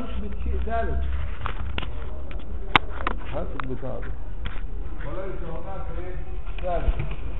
يثبت شيء ثالث هات البتاع ده وليس هناك ايه ثالث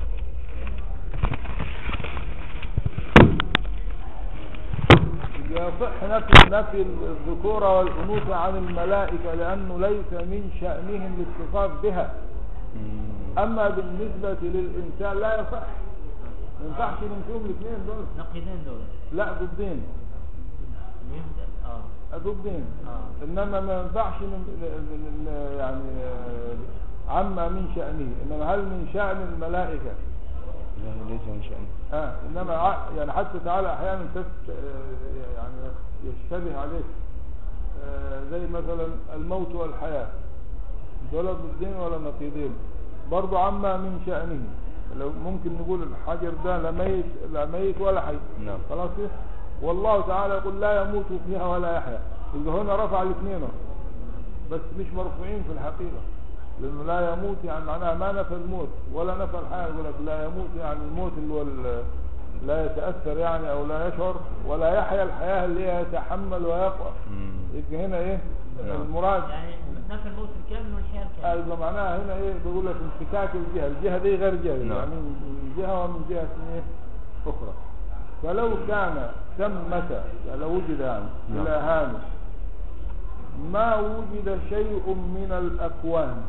يصح نفي نفي الذكورة والأنوثة عن الملائكة لأنه ليس من شأنهم الاتصاف بها مم. أما بالنسبة للإنسان لا يصح ما ينفعش ننفيهم الاثنين دول نقيضين دول لا ضدين يبدأ اه ضدين اه انما ما ينفعش ن- ن- ن- يعني آه، عما من شأنه انما هل من شأن الملائكة لا ليس من شأنه اه انما ع- يعني حتى تعالى احيانا تست آه، يعني يشتبه عليك آه، زي مثلا الموت والحياة دول ضدين ولا نقيضين برضو عما من شأنه لو ممكن نقول الحجر ده لا ميت لا ميت ولا حي نعم خلاص كده والله تعالى يقول لا يموت فيها ولا يحيا يبقى هنا رفع الاثنين أهو. بس مش مرفوعين في الحقيقة لأنه لا يموت يعني معناها ما نفى الموت ولا نفى الحياة يقول لك لا يموت يعني الموت اللي هو ال- لا يتأثر يعني أو لا يشعر ولا يحيا الحياة اللي هي يتحمل ويقوى مم. يبقى هنا إيه نعم. المراد يعني نفى الموت الكامل والحياة آه، الكاملة يبقى معناها هنا ايه بيقول لك انفكاك الجهة الجهة دي غير جهة نعم. يعني من جهة ومن جهة ايه اخرى فلو كان ثمة يعني لو وجد يعني نعم. الهان ما وجد شيء من الاكوان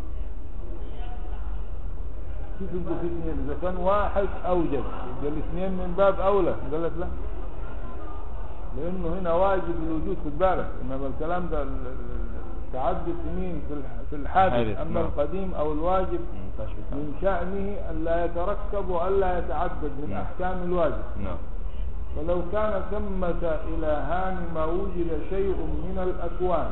كيف يبقوا في اثنين اذا كان واحد اوجد يبقى الاثنين من باب اولى قال لك لا لانه هنا واجب الوجود خد بالك انما الكلام ده ال- ال- التعدد سنين في الح- في الحادث حادث، اما نعم. القديم او الواجب ما ينفعش يتعامل. من شأنه ألا يتركب وألا يتعدد من نعم. أحكام الواجب نعم فلو كان ثمة إلهان ما وجد شيء من الأكوان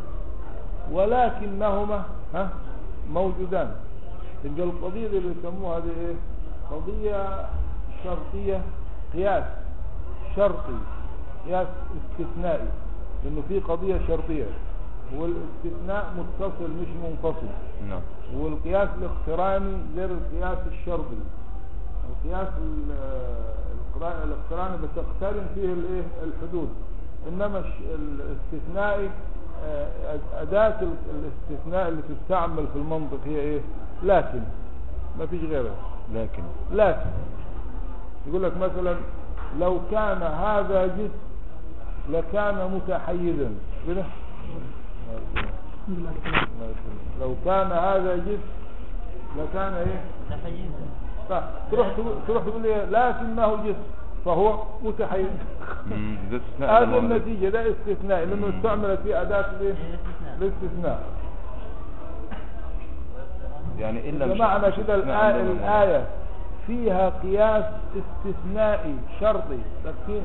ولكنهما ها موجودان يبقى القضية اللي بيسموها دي ايه قضية شرطية قياس شرطي قياس استثنائي لأنه في قضية شرطية والاستثناء متصل مش منفصل نعم والقياس الاقتراني غير القياس الشرطي القياس ال- الاقترا- الاقتراني بتقترن فيه الايه الحدود انما الش- الاستثنائي آه، اداة ال- الاستثناء اللي تستعمل في المنطق هي ايه لكن ما فيش غيرها لكن لكن يقول لك مثلا لو كان هذا جسم لكان متحيزا كده لو كان هذا جسم لكان ايه متحيزا صح تروح تقول تروح تقول لي لكنه جسم فهو متحيز مم. ده استثناء ده هذه موجود. النتيجة ده استثناء لأنه مم. استعملت في أداة الايه؟ الاستثناء. الاستثناء يعني إلا مش بمعنى مش كده استثناء الآية, عندنا موجود. الآية فيها قياس استثنائي شرطي لكن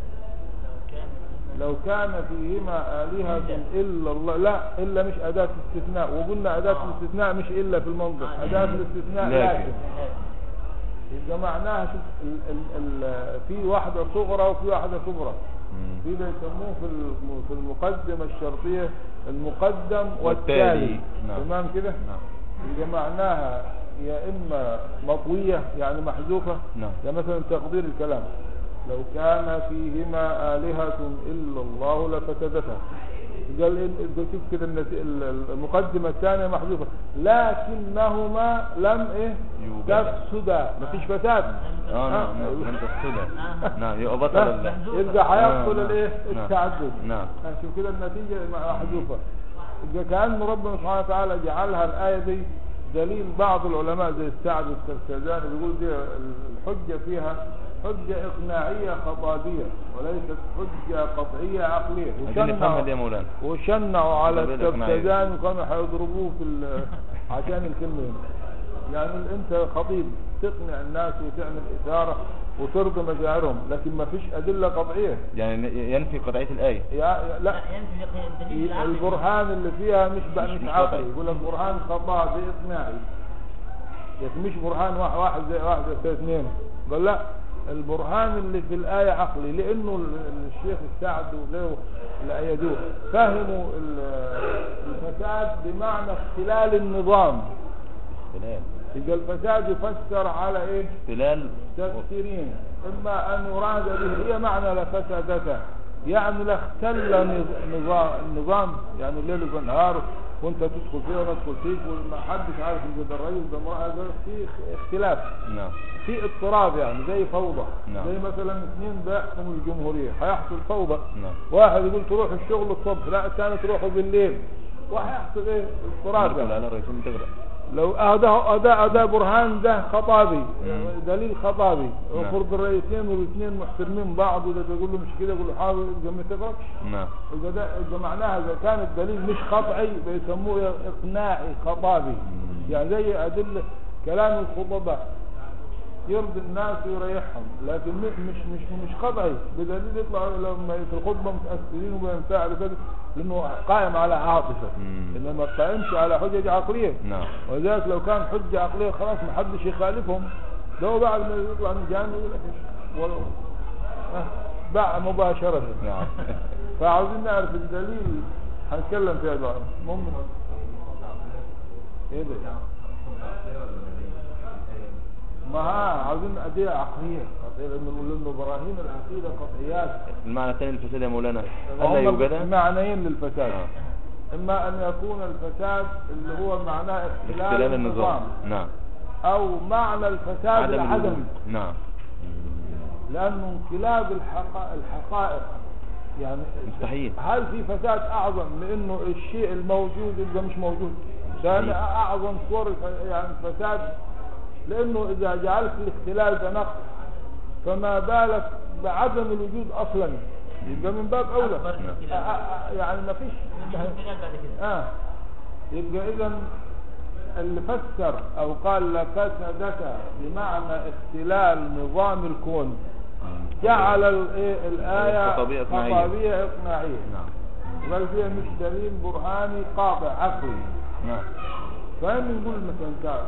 لو كان فيهما آلهة إلا الله لا إلا مش أداة استثناء وقلنا أداة الاستثناء مش إلا في المنطق أداة الاستثناء لكن. لكن يبقى معناها شوف ال ال ال في واحدة صغرى وفي واحدة كبرى مم. في ده يسموه في الم- في المقدمة الشرطية المقدم والتالي. والتالي نعم. تمام كده نعم يبقى معناها يا إما مطوية يعني محذوفة نعم. ده مثلا تقدير الكلام لو كان فيهما آلهة إلا الله لفسدتا قال إن- قلت كده النت- ال- المقدمة الثانية محذوفة لكنهما لم إيه يوجد. تفسدا مفيش فساد اه آه. نعم نعم لم تفسد آه. نعم يبقى بطل لا، الله يبقى هيحصل نعم. الايه نعم. التعدد نعم عشان كده النتيجة محذوفة يبقى كأن ربنا سبحانه وتعالى جعلها الآية دي دليل بعض العلماء زي السعد السرسجاني بيقول دي الحجة فيها حجة إقناعية خطابية وليست حجة قطعية عقلية عايزين نفهمها دي يا وشنعوا, مولانا وشنعوا على خطابية إقناعية. السرسجاني وكانوا هيضربوه في ال- عشان الكلمة دي. يعني انت خطيب تقنع الناس وتعمل إثارة وترضي مشاعرهم لكن ما فيش أدلة قطعية يعني ينفي قطعية الآية يا يا- لا لا ينفي الدليل العقلي البرهان اللي فيها مش بقى مش- مش مش عقلي قطعي. يقول لك برهان خطا اقناعي لكن مش برهان واحد واحد زي واحد زي اثنين قال لا البرهان اللي في الآية عقلي لأنه ال- الشيخ السعد وغيره اللي أيدوه فهموا ال- الفساد بمعنى اختلال النظام اختلال يبقى الفساد يفسر على ايه اختلال تفسيرين اما ان يراد به هي معنى لفسدته يعني لا اختل نظ- نظام النظام يعني الليل والنهار وانت تدخل فيه وانا ادخل فيك وما حدش عارف ان ده الرجل ده امرأة ده في اخ- اختلاف نعم في اضطراب يعني زي فوضى نعم. زي مثلا اثنين بيحكموا الجمهورية هيحصل فوضى نعم واحد يقول تروح الشغل الصبح لا الثاني تروحوا بالليل وهيحصل ايه اضطراب نركب يعني. على الرئيسين تغرق لو اداء اداء اداء برهان ده خطابي مم. دليل خطابي نعم. وفرض الرئيسين والاثنين محترمين بعض وده بيقول له مش كده يقول له حاول يبقى ما تغرقش نعم يبقى ده يبقى معناها اذا كان الدليل مش قطعي بيسموه اقناعي خطابي يعني زي ادله كلام الخطباء يرضي الناس ويريحهم لكن م- مش مش مش قطعي بدليل يطلع لما في الخطبه متاثرين وبينفعلوا كده لانه قائم على عاطفه مم. انما ما قائمش على حجج عقليه نعم ولذلك لو كان حجه عقليه خلاص ما حدش يخالفهم ده هو بعد ما يطلع من الجامع يقول لك إيش؟ ولو آه، باع مباشره نعم فعاوزين نعرف الدليل هنتكلم فيها بعد ممكن ايه ده ما ها عاوزين ادله عقليه قطعيه لانه لانه براهين العقيده قطعيات المعنى الثاني الفساد يا مولانا ألا هم يوجد معنيين للفساد آه. اما ان يكون الفساد اللي هو معناه اختلال, اختلال النظام نعم او معنى الفساد عدم العدم الوجود. نعم لانه انقلاب الحقائق, الحقائق يعني مستحيل هل في فساد اعظم لانه الشيء الموجود يبقى مش موجود ده مستحيل. اعظم صور الف- يعني الفساد لانه اذا جعلت الاختلال ده نقص فما بالك بعدم الوجود اصلا يبقى من باب اولى أكبر آه، اختلاف. آه، آه، يعني ما فيش مش اختلاف بعد كده اه يبقى اذا اللي فسر او قال لفسدت بمعنى اختلال نظام الكون جعل ال- إيه الآية خطابية إقناعية. خطابية إقناعية نعم بل فيها مش دليل برهاني قاطع عقلي نعم فهم نقول مثلا تعال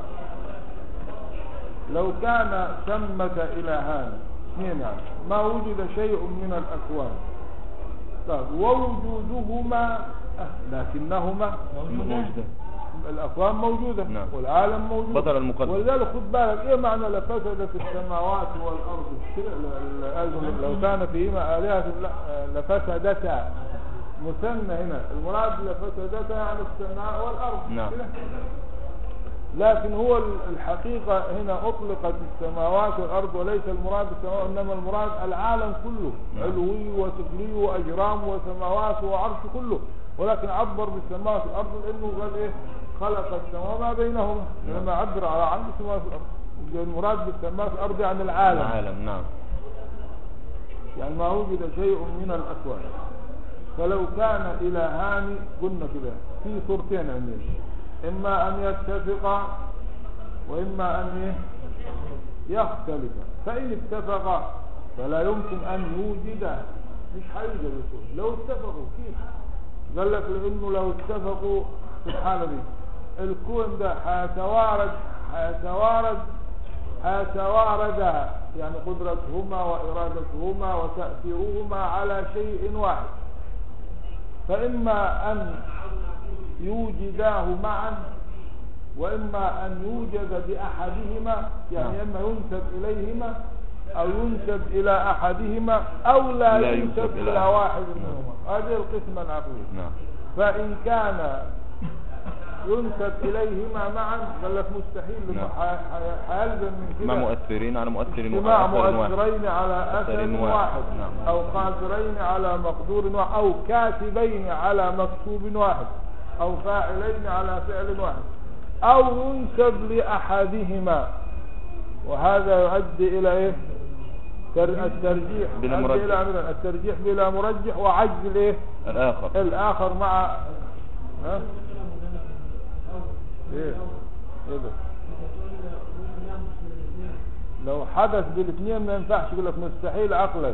لو كان ثمة إلهان اثنين يعني ما وجد شيء من الأكوان طيب ووجودهما آه، لكنهما موجودة الأكوان موجودة نعم. والعالم موجود بطل المقدم. ولذلك خد بالك إيه معنى لفسدت السماوات والأرض كده ل- ل- أيضاً لو كان فيهما آلهة لا- لفسدتا مثنى هنا المراد لفسدتا يعني السماء والأرض نعم. كده. لكن هو ال- الحقيقة هنا أطلقت السماوات والأرض وليس المراد السماوات إنما المراد العالم كله نعم. علوي وسفلي وأجرام وسماوات وعرش كله ولكن عبر بالسماوات والأرض لأنه قال إيه خلق السماء ما بينهما نعم. لما عبر على عن السماوات والأرض يبقى المراد بالسماوات والأرض عن العالم العالم نعم يعني ما وجد شيء من الأكوان فلو كان إلهان قلنا كده في صورتين عندنا إما أن يتفقا وإما أن إيه؟ يختلفا فإن اتفقا فلا يمكن أن يوجد مش حيوجد الكون لو اتفقوا كيف قال لك لأنه لو اتفقوا في الحالة دي الكون ده هيتوارد هيتوارد هيتوارد يعني قدرتهما وإرادتهما وتأثيرهما على شيء واحد فإما أن يوجداه معا وإما أن يوجد بأحدهما يعني نعم. إما ينسب إليهما أو ينسب إلى أحدهما أو لا, لا ينسب, ينسب إلى إلى أحد. واحد نعم. منهما هذه القسمة العقلية نعم فإن كان ينسب إليهما معا قال لك مستحيل لأنه نعم. ح- ح- حيلزم من كده مع مؤثرين على مؤثر اجتماع وأثر واحد مؤثرين على أثر أثر واحد. واحد نعم. أو قادرين على مقدور واحد أو كاتبين على مكتوب واحد أو فاعلين على فعل واحد أو ينسب لأحدهما وهذا يؤدي إلى إيه؟ تر- الترجيح بلا يؤدي مرجح. إلى أمرين. الترجيح بلا مرجح وعجز الإيه؟ الآخر الآخر مع ها؟ إيه؟ إيه ده؟ لو حدث بالاثنين ما ينفعش يقول لك مستحيل عقلا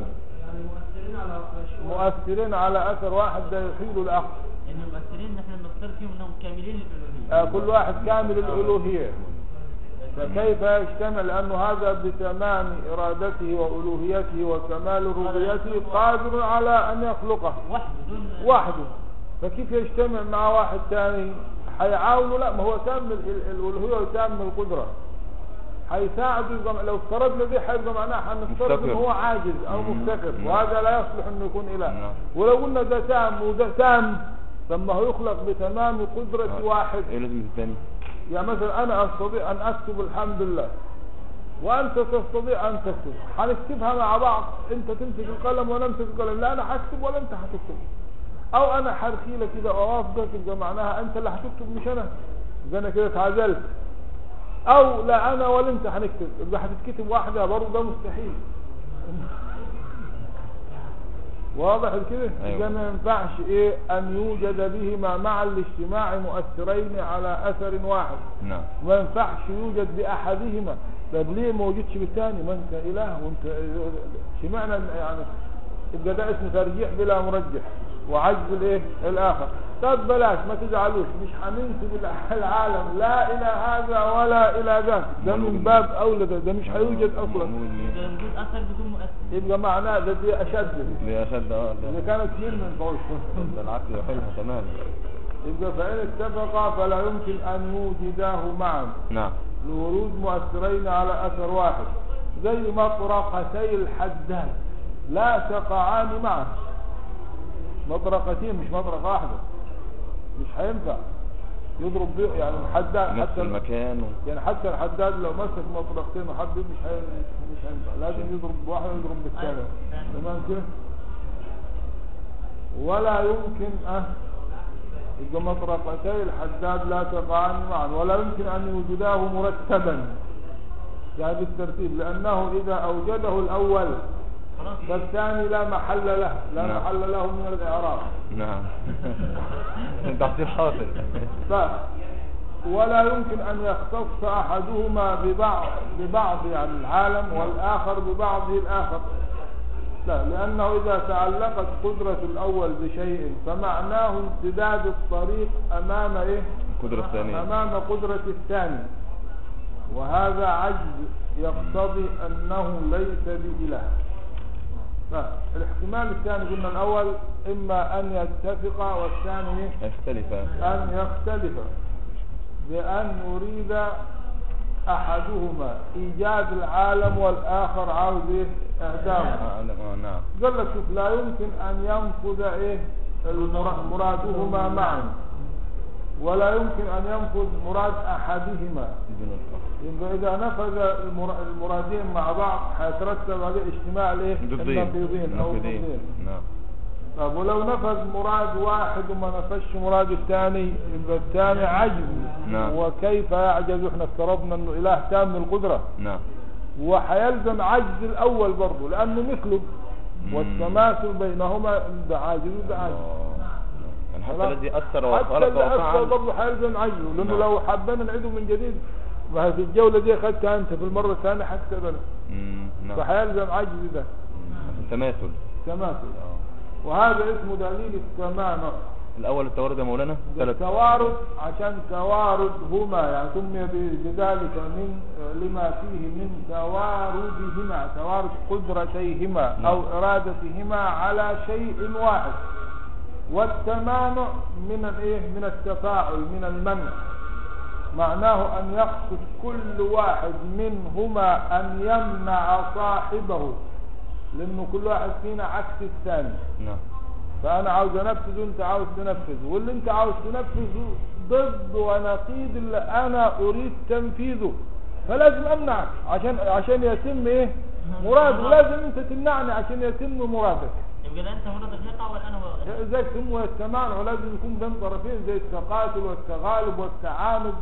مؤثرين على اثر واحد ده يحيل العقل لأن المؤثرين نحن نفترض فيهم أنهم كاملين آه، الألوهية كل واحد كامل الالوهيه فكيف يجتمع لانه هذا بتمام ارادته والوهيته وكمال ربوبيته قادر على ان يخلقه وحده دون وحده فكيف يجتمع مع واحد ثاني حيعاونه لا ما هو تام ال- ال- الالوهيه وتام القدره هيساعده يبقى لو افترضنا دي هيبقى معناها هنفترض ان مفتقر. هو عاجز او مم. مفتقر نعم. وهذا لا يصلح انه يكون اله نعم. ولو قلنا ده تام وده تام ثم هو يخلق بتمام قدرة آه. واحد ايه لازم الثاني يعني مثلا انا استطيع ان اكتب الحمد لله وانت تستطيع ان تكتب هنكتبها مع بعض انت تمسك القلم وانا امسك القلم لا انا هكتب ولا انت هتكتب او انا هرخي لك كده اوافقك يبقى معناها انت اللي هتكتب مش انا يبقى انا كده اتعزلت او لا انا ولا انت هنكتب يبقى هتتكتب واحده برضه ده مستحيل واضح كده أيوة. يبقى ما ينفعش ايه ان يوجد بهما مع الاجتماع مؤثرين على اثر واحد نعم ما ينفعش يوجد باحدهما طب ليه ما وجدش بالثاني ما انت اله وانت سمعنا إن يعني يبقى ده اسمه ترجيح بلا مرجح وعجز الايه الاخر طب بلاش ما تزعلوش مش هننسب الع- العالم لا الى هذا ولا الى ذاك ده من باب اولى ده, ده مش هيوجد اصلا معمول ليه؟ ده وجود اثر بدون مؤثر يبقى معناه ده دي اشد ليه اشد اه اذا ده- كانت اثنين ما ينفعوش ده العكس يحلها تمام يبقى فان اتفقا فلا يمكن ان يوجداه معا نعم لورود مؤثرين على اثر واحد زي مطرقتي الحداد لا تقعان معا مطرقتين مش مطرقه واحده مش هينفع يضرب بيه يعني الحداد نفس حتى المكان و... يعني حتى الحداد لو مسك مطرقتين وحد مش هي مش هينفع لازم يضرب بواحد ويضرب بالثاني أيوة. تمام كده ولا يمكن أن يبقى مطرقتي الحداد لا تقعان معا ولا يمكن أن يوجداه مرتبا يعني بالترتيب لأنه إذا أوجده الأول خلاص فالثاني لا محل له لا نعم. محل له من الإعراب نعم تحصيل حاصل ف ولا يمكن أن يختص أحدهما ببعض ببعض يعني العالم والآخر ببعضه الآخر لا لأنه إذا تعلقت قدرة الأول بشيء فمعناه امتداد الطريق أمام إيه؟ القدرة الثانية أمام قدرة الثاني وهذا عجز يقتضي أنه ليس بإله فالاحتمال الثاني قلنا الأول إما أن يتفق والثاني إيه؟ يختلف أن يختلف بأن يريد أحدهما إيجاد العالم والآخر عاوز إيه؟ إعدامه آه، آه، نعم قال لك شوف لا يمكن أن ينفذ إيه المرا- مرادهما معا ولا يمكن أن ينفذ مراد أحدهما بدون الآخر. يبقى إذا نفذ المر- المرادين مع بعض هيترتب عليه اجتماع الإيه؟ ضدين النقيضين أو نقيضين. الضدين نعم طب ولو نفذ مراد واحد وما نفذش مراد الثاني يبقى الثاني عجز نعم. وكيف يعجز احنا افترضنا انه اله تام القدره نعم وحيلزم عجز الاول برضه لانه مثله مم. والتماثل بينهما ده عاجز وده عاجز آه. يعني حتى خلاص. الذي أثر حتى وخلق اللي اثر وفعل برضه حيلزم عجزه لانه نعم. لو حبينا نعيده من جديد ما هي في الجوله دي اخذتها انت في المره الثانيه هكسب انا مم، نعم فحيلزم عجز ده مم. التماثل تماثل آه. وهذا اسمه دليل التمامع الأول التوارد يا مولانا ثلاث التوارد عشان توارد هما يعني سمي ب- بذلك من لما فيه من تواردهما توارد قدرتيهما نعم. او ارادتهما على شيء واحد والتمانع من الايه من التفاعل من المنع معناه ان يقصد كل واحد منهما ان يمنع صاحبه لانه كل واحد فينا عكس الثاني نعم فانا عاوز انفذ وانت عاوز تنفذ واللي انت عاوز تنفذه ضد ونقيض اللي انا اريد تنفيذه فلازم امنعك عشان عشان يتم ايه مراد ولازم انت تمنعني عشان يتم مرادك يبقى لا انت مرضك يقع ولا انا مرضك زي سمو التمانع ولازم يكون بين طرفين زي التقاتل والتغالب والتعاند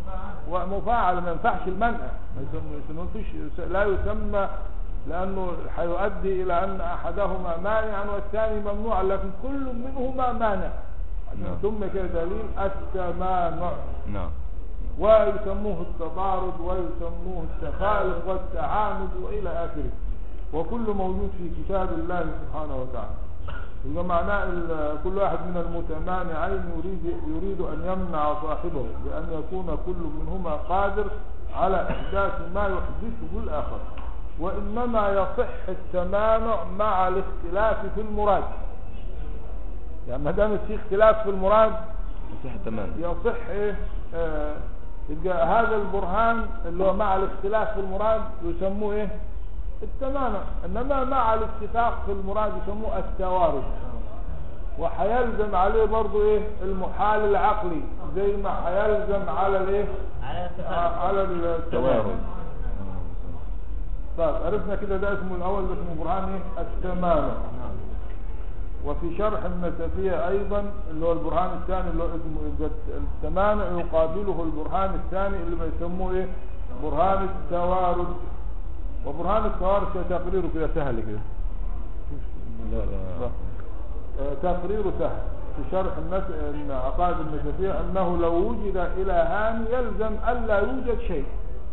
ومفاعل ما ينفعش المنع ما يسمى- ما فيش لا يسمى لانه هيؤدي الى ان احدهما مانعا والثاني ممنوعا لكن كل منهما مانع نعم. ثم كده دليل التمانع نعم ويسموه التضارب ويسموه التخالف والتعاند والى اخره وكل موجود في كتاب الله سبحانه وتعالى يبقى معناه ال- كل واحد من المتمانعين يريد يريد ان يمنع صاحبه بان يكون كل منهما قادر على احداث ما يحدثه الاخر وانما يصح التمانع مع الاختلاف في المراد يعني ما دام في اختلاف في المراد صحيح تمام يصح ايه آه يبقى هذا البرهان اللي هو مع الاختلاف في المراد يسموه ايه التمامع انما مع الاتفاق في المراد يسموه التوارد وحيلزم عليه برضو ايه المحال العقلي زي ما حيلزم على الايه على التفاهم على التوارد توارد طيب عرفنا كده ده اسمه الاول ده اسمه برهان ايه التمامع نعم وفي شرح النسفية أيضا اللي هو البرهان الثاني اللي هو اسمه يبقى التمانع يقابله البرهان الثاني اللي بيسموه إيه برهان التوارد وبرهان التوارد كده تقريره كده سهل كده لا لا آه، تقريره سهل في شرح النس... إن عقائد النسفية أنه لو وجد إلهان يلزم ألا يوجد شيء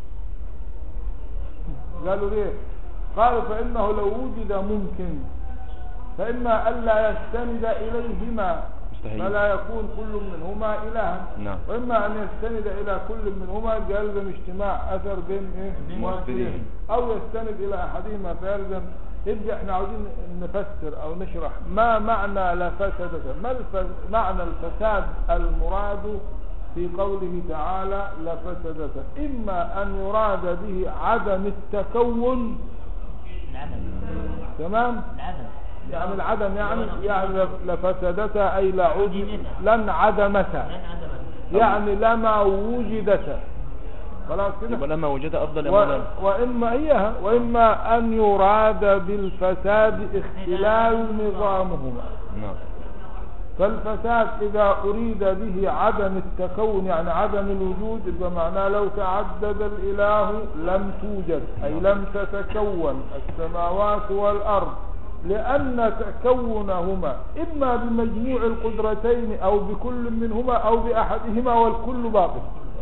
قالوا ليه قالوا فإنه لو وجد ممكن فإما ألا يستند إليهما مستحيل. فلا يكون كل منهما إلها نعم. وإما أن يستند إلى كل منهما يلزم اجتماع أثر بين إيه؟ بين مؤثرين مؤثرين. أو يستند إلى أحدهما فيلزم يبقى احنا عاوزين نفسر أو نشرح ما معنى لا فسد ما الف... معنى الفساد المراد في قوله تعالى لفسدت إما أن يراد به عدم التكون العدم تمام العدم يعني العدم يعني يعني لفسدتا أي لعد لن عدمتا لن عدم يعني لما وجدتا خلاص كده يبقى لما وجدها أفضل يا و... مولانا وإما إياها وإما أن يراد بالفساد اختلال نظامهما نعم فالفساد إذا أريد به عدم التكون يعني عدم الوجود يبقى معناه لو تعدد الإله لم توجد أي لم تتكون السماوات والأرض لأن تكونهما إما بمجموع القدرتين أو بكل منهما أو بأحدهما والكل باطل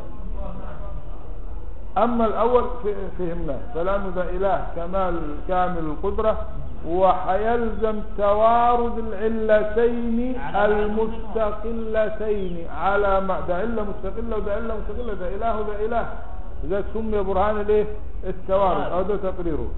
أما الأول ف- فهمناه فلأنه ده إله كمال كامل القدرة وحيلزم توارد العلتين المستقلتين على ما ده علة مستقلة وده علة مستقلة ده إله وده إله لذلك سمي برهان الايه التوارد أو ده تقريره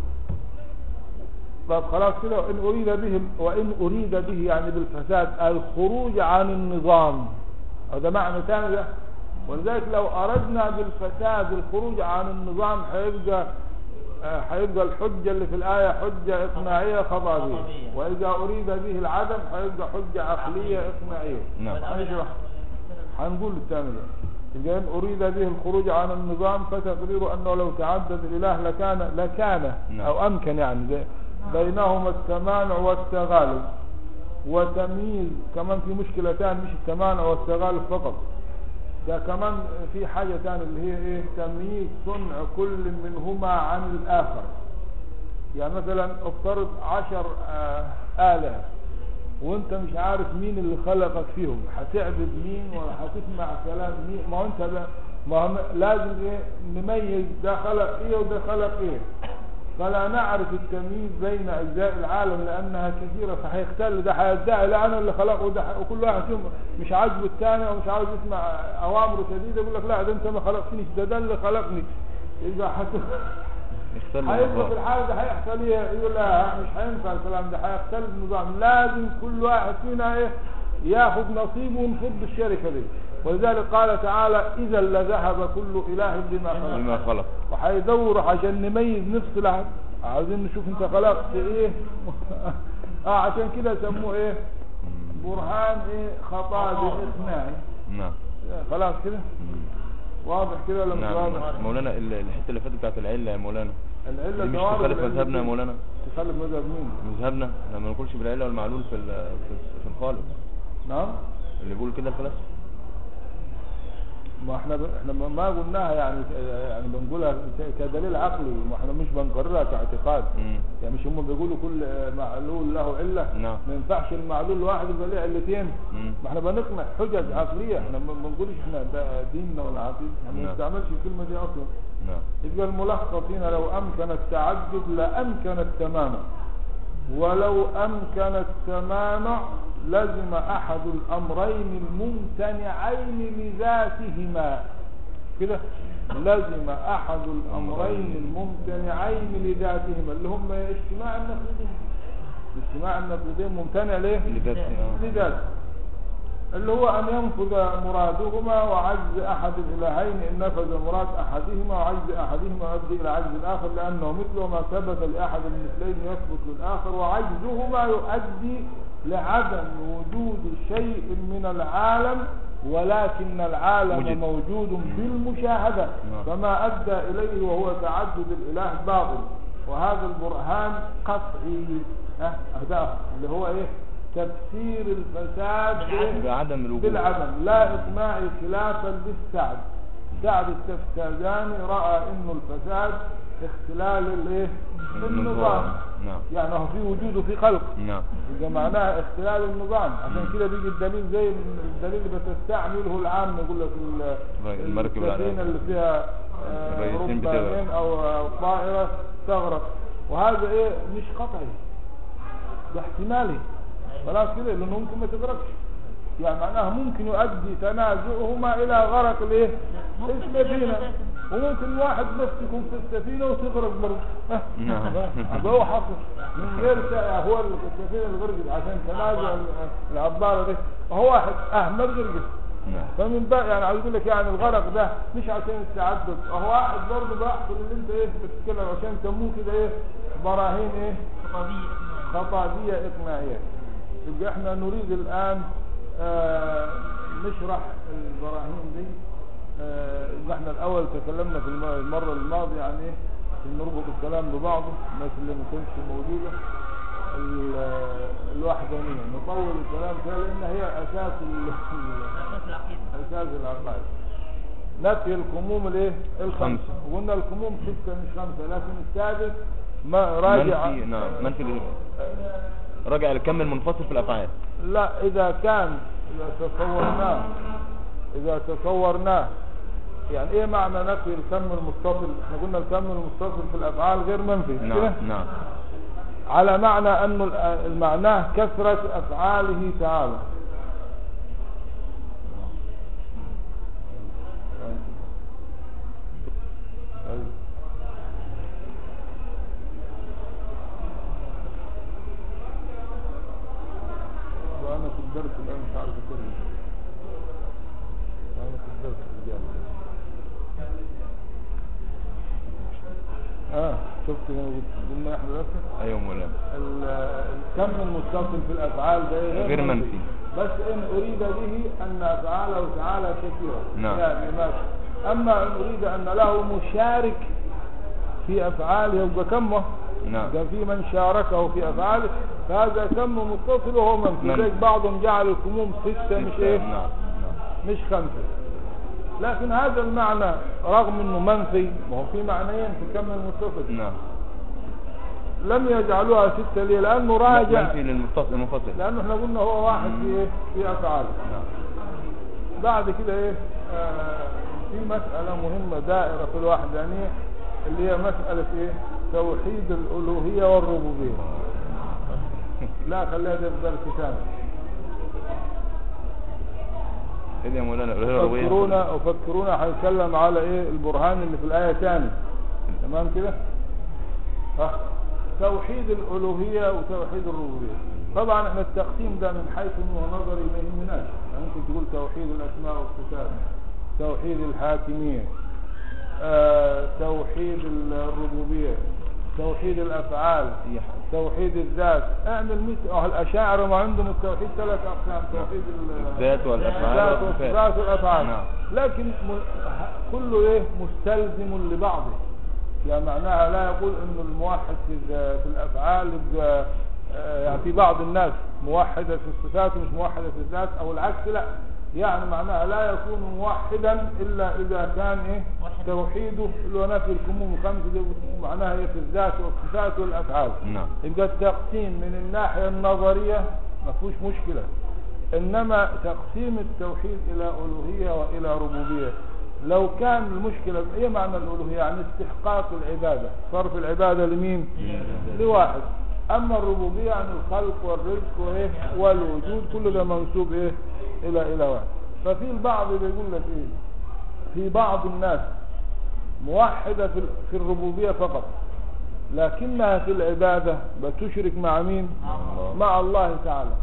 طب خلاص كده وإن أريد به وإن أريد به يعني بالفساد الخروج عن النظام هذا معنى ثاني ده ولذلك لو أردنا بالفساد الخروج عن النظام هيبقى آه، هيبقى الحجة اللي في الآية حجة إقناعية خطابية خطابية. وإذا أريد به العدم هيبقى حجة عقلية إقناعية نعم هنشرح هنقول الثاني ده إذا إن أريد به الخروج عن النظام فتقدير أنه لو تعدد الإله لكان لكان نعم. أو أمكن يعني زي بينهما التمانع والتغالب وتمييز كمان في مشكلة ثانية مش التمانع والتغالب فقط ده كمان في حاجة ثانية اللي هي ايه تمييز صنع كل منهما عن الآخر يعني مثلا افترض عشر آه آلهة وانت مش عارف مين اللي خلقك فيهم هتعبد مين ولا هتسمع كلام مين ما هو انت ده ما هو لازم ايه نميز ده خلق ايه وده خلق ايه فلا نعرف التمييز بين اجزاء العالم لانها كثيره فهيختل ده هيدعي لا انا اللي خلقه وده ح- وكل واحد فيهم مش عاجبه الثاني او مش عاوز يسمع اوامره شديده يقول لك لا ده انت ما خلقتنيش ده ده اللي خلقني يبقى حت... يختل هيبقى في النظام الحالة ده هيحصل ايه يقول لا مش هينفع الكلام ده هيختلف النظام لازم كل واحد فينا ايه ياخذ نصيبه ونفض الشركة دي ولذلك قال تعالى اذا لذهب كل اله بما خلق بما خلق وهيدور عشان نميز نفس العهد عايزين نشوف انت خلقت ايه اه عشان كده سموه ايه برهان ايه خطابي اقناعي نعم خلاص كده واضح كده ولا مش نعم واضح مولانا ال- الحته اللي فاتت بتاعت العله يا مولانا العله دي مش توارد تخالف العلة مذهبنا يا دي. مولانا تخالف مذهب مين مذهبنا لما ما نقولش بالعله والمعلول في ال- في- في الخالق نعم اللي بيقول كده الفلاسفه ما احنا ب... احنا ما- ما قلناها يعني يعني بنقولها ك- كدليل عقلي ما احنا مش بنقررها كاعتقاد مم. يعني مش هم بيقولوا كل آه، معلول له عله نعم. ما ينفعش المعلول الواحد يبقى له علتين مم. ما احنا بنقنع حجج عقليه احنا ما بنقولش احنا ده ديننا ولا عقيدتنا احنا ما نعم. بنستعملش الكلمه دي اصلا نعم يبقى الملخص هنا لو امكن التعدد لامكن التمانع ولو امكن التمانع لزم احد الامرين الممتنعين لذاتهما كده لزم احد الامرين الممتنعين لذاتهما اللي هم اجتماع النقيضين اجتماع النقيضين ممتنع ليه اللي جت آه. لذاته اللي هو أن ينفذ مرادهما وعجز أحد الإلهين إن نفذ مراد أحدهما وعجز أحدهما يؤدي إلى عجز الآخر لأنه مثل ما ثبت لأحد المثلين يثبت للآخر وعجزهما يؤدي لعدم وجود شيء من العالم ولكن العالم وجد. موجود بالمشاهدة نعم. فما أدى إليه وهو تعدد الإله باطل وهذا البرهان قطعي ها أهداه اللي هو إيه تفسير الفساد إيه؟ بعدم الوجود بالعدم لا إقناعي خلافا للسعد سعد التفتازاني رأى إنه الفساد اختلال الايه النظام نعم يعني هو في وجوده في خلق نعم يبقى معناها اختلال النظام عشان كده بيجي الدليل زي الدليل اللي بتستعمله العام يقول لك ال- طيب، المركب السفينه العالمية. اللي فيها آه، الرئيسين بتغرق. ربانين او أو طائره تغرق وهذا ايه مش قطعي ده احتمالي خلاص كده لانه ممكن ما تغرقش يعني معناها ممكن يؤدي تنازعهما الى غرق الايه ممكن السفينه يغرق. وممكن واحد بس يكون في السفينه وتغرق برضه ها؟ نعم. يبقى هو حصل من غير سا- هو السفينه اللي غرقت عشان تنازع ال- العباره دي هو واحد احمد غرقت نعم فمن بقى يعني عاوز اقول لك يعني الغرق ده مش عشان التعدد هو واحد برضه بيحصل اللي انت ايه بتتكلم عشان يسموه كده ايه براهين ايه خطابية خطابية إقناعية يبقى احنا نريد الآن آه، نشرح البراهين دي آه، يبقى احنا الأول تكلمنا في الم- المرة الماضية عن ايه إن نربط الكلام ببعضه الناس اللي ما كانتش موجودة ال- آه، الوحدانية نطول الكلام فيها لأن هي أساس ال- أساس العقيدة أساس العقائد نفي الكموم الايه الخمسة خمسة. وقلنا الكموم ستة مش خمسة لكن السادس ما راجع منفي نعم منفي ال- راجع الكم المنفصل في الافعال لا إذا كان إذا تصورناه إذا تصورناه يعني إيه معنى نفي الكم المتصل؟ إحنا قلنا الكم المتصل في الأفعال غير منفي مش كده؟ نعم نعم على معنى أنه ال- المعناه كثرة أفعاله تعالى طيب. وأنا في الدرس الآن مش عارف أكمل أنا في الدرس الجامعي اه شفت زي ما قلت قلنا احنا دلوقتي ايوه مولانا ال- الكم المتصل في الافعال ده غير منفي. بس ان اريد به ان افعاله تعالى كثيره نعم. يعني ماشي اما ان اريد ان له مشارك في افعاله يبقى كمه نعم كان في من شاركه في افعاله فهذا كم متصل وهو منفي منفي. لذلك بعضهم جعل الكموم سته مش ايه نعم نعم مش خمسه لكن هذا المعنى رغم انه منفي ما هو في معنيين في الكم المتصل نعم لم يجعلوها ستة ليه لأنه راجع منفي للمتصل المنفصل لأنه احنا قلنا هو واحد في ايه في أفعاله نعم بعد كده ايه آه في مسألة مهمة دائرة في الوحدانية اللي هي مسألة ايه توحيد الألوهية والربوبية لا خليها ده في درس ثاني ايه ده يا مولانا الالوهيه الربوبيه فكرونا وفكرونا هنتكلم على ايه البرهان اللي في الآية ثاني تمام كده ها توحيد الألوهية وتوحيد الربوبية طبعا احنا التقسيم ده من حيث انه نظري ما يهمناش يعني ممكن تقول توحيد الأسماء والصفات توحيد الحاكمية آه توحيد الربوبية توحيد الأفعال أي حاجة. توحيد الذات اعمل مثل اه الأشاعرة ما عندهم التوحيد ثلاث أقسام توحيد ال- الذات والافعال الذات والصفات والصفات والأفعال نعم لكن م- كله ايه مستلزم لبعضه يعني معناها لا يقول انه الموحد في الذ- في الافعال يبقى آه، يعني في بعض الناس موحدة في الصفات ومش موحدة في الذات او العكس لا يعني معناها لا يكون موحدا الا اذا كان ايه موحد. توحيده اللي هو نفي الكموم الخمسة دي معناها ايه في الذات والصفات والافعال نعم يبقى التقسيم من الناحية النظرية ما فيهوش مشكلة انما تقسيم التوحيد الى الوهية والى ربوبية لو كان المشكلة ايه معنى الالوهية يعني استحقاق العبادة صرف العبادة لمين لواحد اما الربوبية يعني الخلق والرزق وايه والوجود كل ده منسوب ايه الى الى واحد ففي البعض بيقول لك ايه في بعض الناس موحدة في في الربوبية فقط لكنها في العبادة بتشرك مع مين الله. مع الله تعالى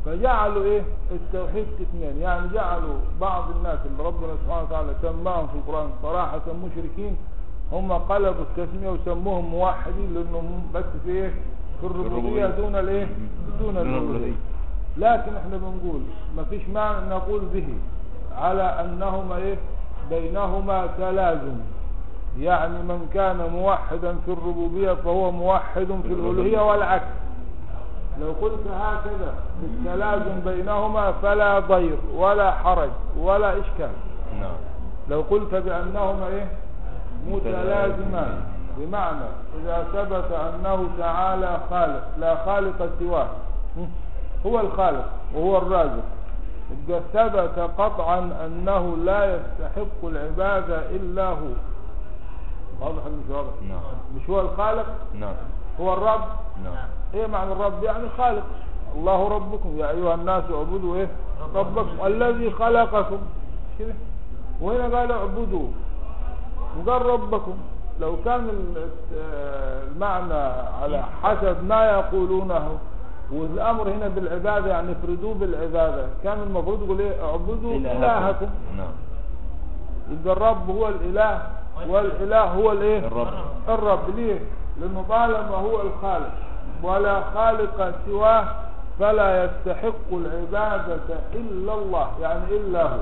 فجعلوا ايه التوحيد قسمين يعني جعلوا بعض الناس اللي ربنا سبحانه وتعالى سماهم في القرآن صراحة مشركين هم قلبوا التسمية وسموهم موحدين لانهم بس في ايه في الربوبية الربوبية. دون الايه دون دون الالوهية الألوهية. لكن احنا بنقول ما فيش معنى ان نقول به على انهما ايه بينهما تلازم يعني من كان موحدا في الربوبية فهو موحد في الألوهية والعكس لو قلت هكذا بالتلازم بينهما فلا ضير ولا حرج ولا إشكال نعم لو قلت بأنهما إيه متلازمان بمعنى إذا ثبت أنه تعالى خالق لا خالق سواه هو الخالق وهو الرازق يبقى ثبت قطعا أنه لا يستحق العبادة إلا هو واضح ولا مش واضح نعم مش هو الخالق نعم هو الرب نعم ايه معنى الرب يعني خالق الله ربكم يا ايها الناس اعبدوا ايه ربكم الذي خلقكم كده وهنا قال اعبدوا وقال ربكم لو كان ال- آه، المعنى على حسب ما يقولونه والامر هنا بالعباده يعني افردوه بالعباده كان المفروض يقول ايه اعبدوا الهكم نعم يبقى الرب هو الاله والاله هو الايه الرب الرب ليه لانه طالما هو الخالق ولا خالق سواه فلا يستحق العبادة إلا الله يعني إلا هو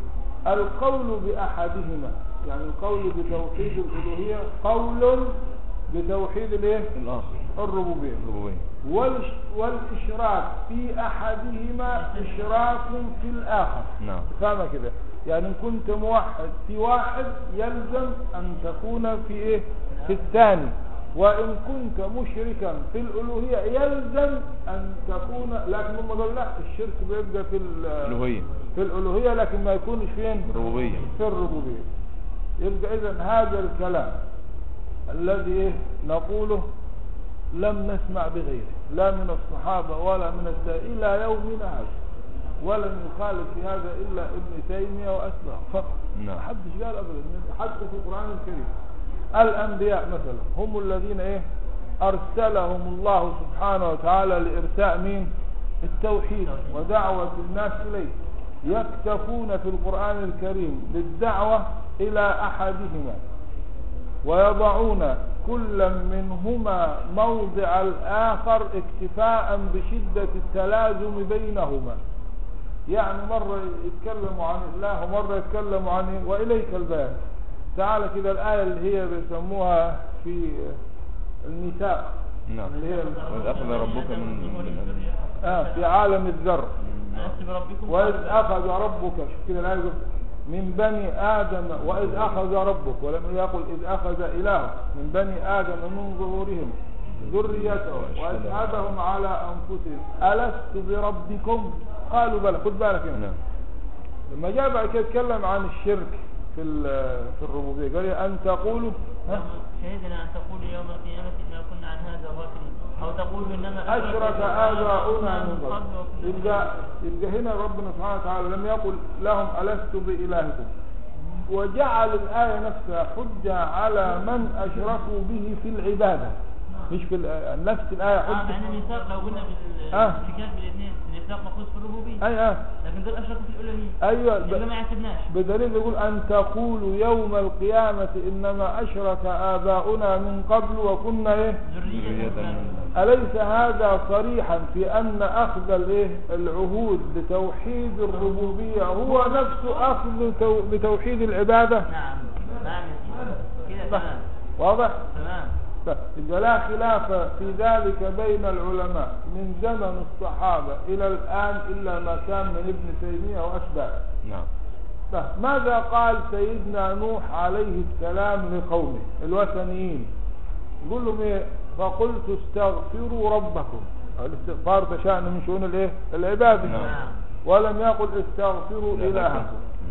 القول بأحدهما يعني القول بتوحيد الألوهية قول بتوحيد الايه الآخر الربوبية الربوبية والش- والإشراك في أحدهما إشراك في الآخر نعم فاهمة كده يعني إن كنت موحد في واحد يلزم أن تكون في إيه في الثاني وإن كنت مشركا في الألوهية يلزم أن تكون لكن هم قالوا لا الشرك بيبقى في ال- الألوهية في الألوهية لكن ما يكونش فين الربوبية في الربوبية يبقى إذا هذا الكلام الذي إيه نقوله لم نسمع بغيره لا من الصحابة ولا من التابعين إلى يومنا هذا ولم يخالف في هذا إلا ابن تيمية وأتباعه فقط نعم. ما حدش قال أبدا حتى في القرآن الكريم الأنبياء مثلا هم الذين إيه أرسلهم الله سبحانه وتعالى لإرساء مين التوحيد ودعوة الناس إليه يكتفون في القرآن الكريم بالدعوة إلى أحدهما ويضعون كل منهما موضع الآخر اكتفاء بشدة التلازم بينهما يعني مرة يتكلموا عن الله ومرة يتكلموا عن إيه؟ وإليك البيان تعالى كده الآية اللي هي بيسموها في الميثاق نعم اللي هي وإذ أخذ ربك من من آه في عالم الذر ألست بربكم وإذ أخذ ربك شوف كده الآية يقول من بني آدم وإذ أخذ ربك ولم يقل إذ أخذ إله من بني آدم من ظهورهم ذريتهم وأشهدهم على أنفسهم ألست بربكم قالوا بلى خد بالك هنا نعم لما جاء بعد كده يتكلم عن الشرك في ال- في الربوبية قال أن تقولوا ها؟ شهدنا أن تقول يوم القيامة إنا كنا عن هذا غافلين أو تقول إنما أشرك آباؤنا من قبل وكنا يبقى يبقى هنا ربنا سبحانه وتعالى لم يقل لهم ألست بإلهكم وجعل الآية نفسها حجة على من أشركوا به في العبادة مش في ال- نفس الآية آه مع حجة أن الميثاق لو قلنا آه. بالاشتكاك بالاثنين الميثاق مخصوص في الربوبية أي آه لكن دول أشركوا في الألوهية أيوة يبقى ب- ما يحسبناش بدليل يقول أن تقولوا يوم القيامة إنما أشرك آباؤنا من قبل وكنا إيه ذرية ذرية من من- أليس هذا صريحا في أن أخذ الإيه؟ العهود بتوحيد الربوبية هو نفس أخذ تو- بتوحيد العبادة نعم نعم يا سيدي. كده تمام واضح؟ تمام طيب، يبقى لا خلاف في ذلك بين العلماء من زمن الصحابة إلى الآن إلا ما كان من ابن تيمية وأتباعه نعم طيب، ماذا قال سيدنا نوح عليه السلام لقومه الوثنيين يقول لهم ايه فقلت استغفروا ربكم الاستغفار ده شأن من شؤون الايه العبادة نعم. ولم يقل استغفروا إلهكم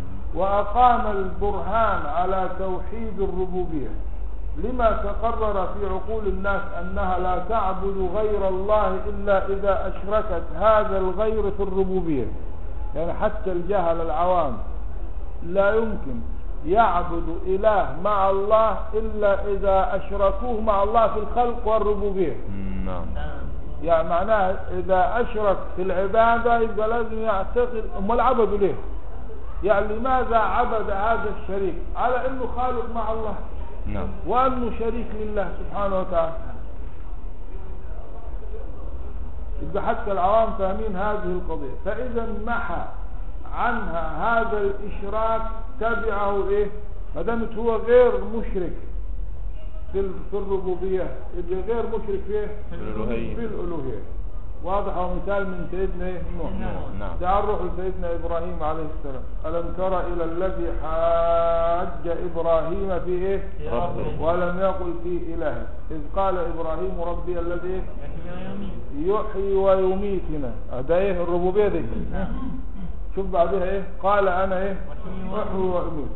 وأقام البرهان على توحيد الربوبية لما تقرر في عقول الناس أنها لا تعبد غير الله إلا إذا أشركت هذا الغير في الربوبية يعني حتى الجهل العوام لا يمكن يعبد إله مع الله إلا إذا أشركوه مع الله في الخلق والربوبية نعم تمام يعني معناها إذا أشرك في العبادة يبقى لازم يعتقد أمال عبده ليه؟ يعني لماذا عبد هذا الشريك؟ على أنه خالق مع الله نعم وأنه شريك لله سبحانه وتعالى يبقى حتى العوام فاهمين هذه القضية فإذا محى عنها هذا الإشراك تبعه إيه ما دامت هو غير مشرك في ال- في الربوبية يبقى غير مشرك فيه في الألوهية. في الألوهية واضح ومثال من سيدنا إيه نوح نعم. تعال نروح لسيدنا إبراهيم عليه السلام ألم تر إلى الذي حاج إبراهيم في إيه في ربه. ربه. ولم يقل في إله إذ قال إبراهيم ربي الذي إيه؟ يحيي ويميت. يحيي ويميتنا آه، ده ايه الربوبيه دي شوف بعدها ايه قال انا ايه احيي واميت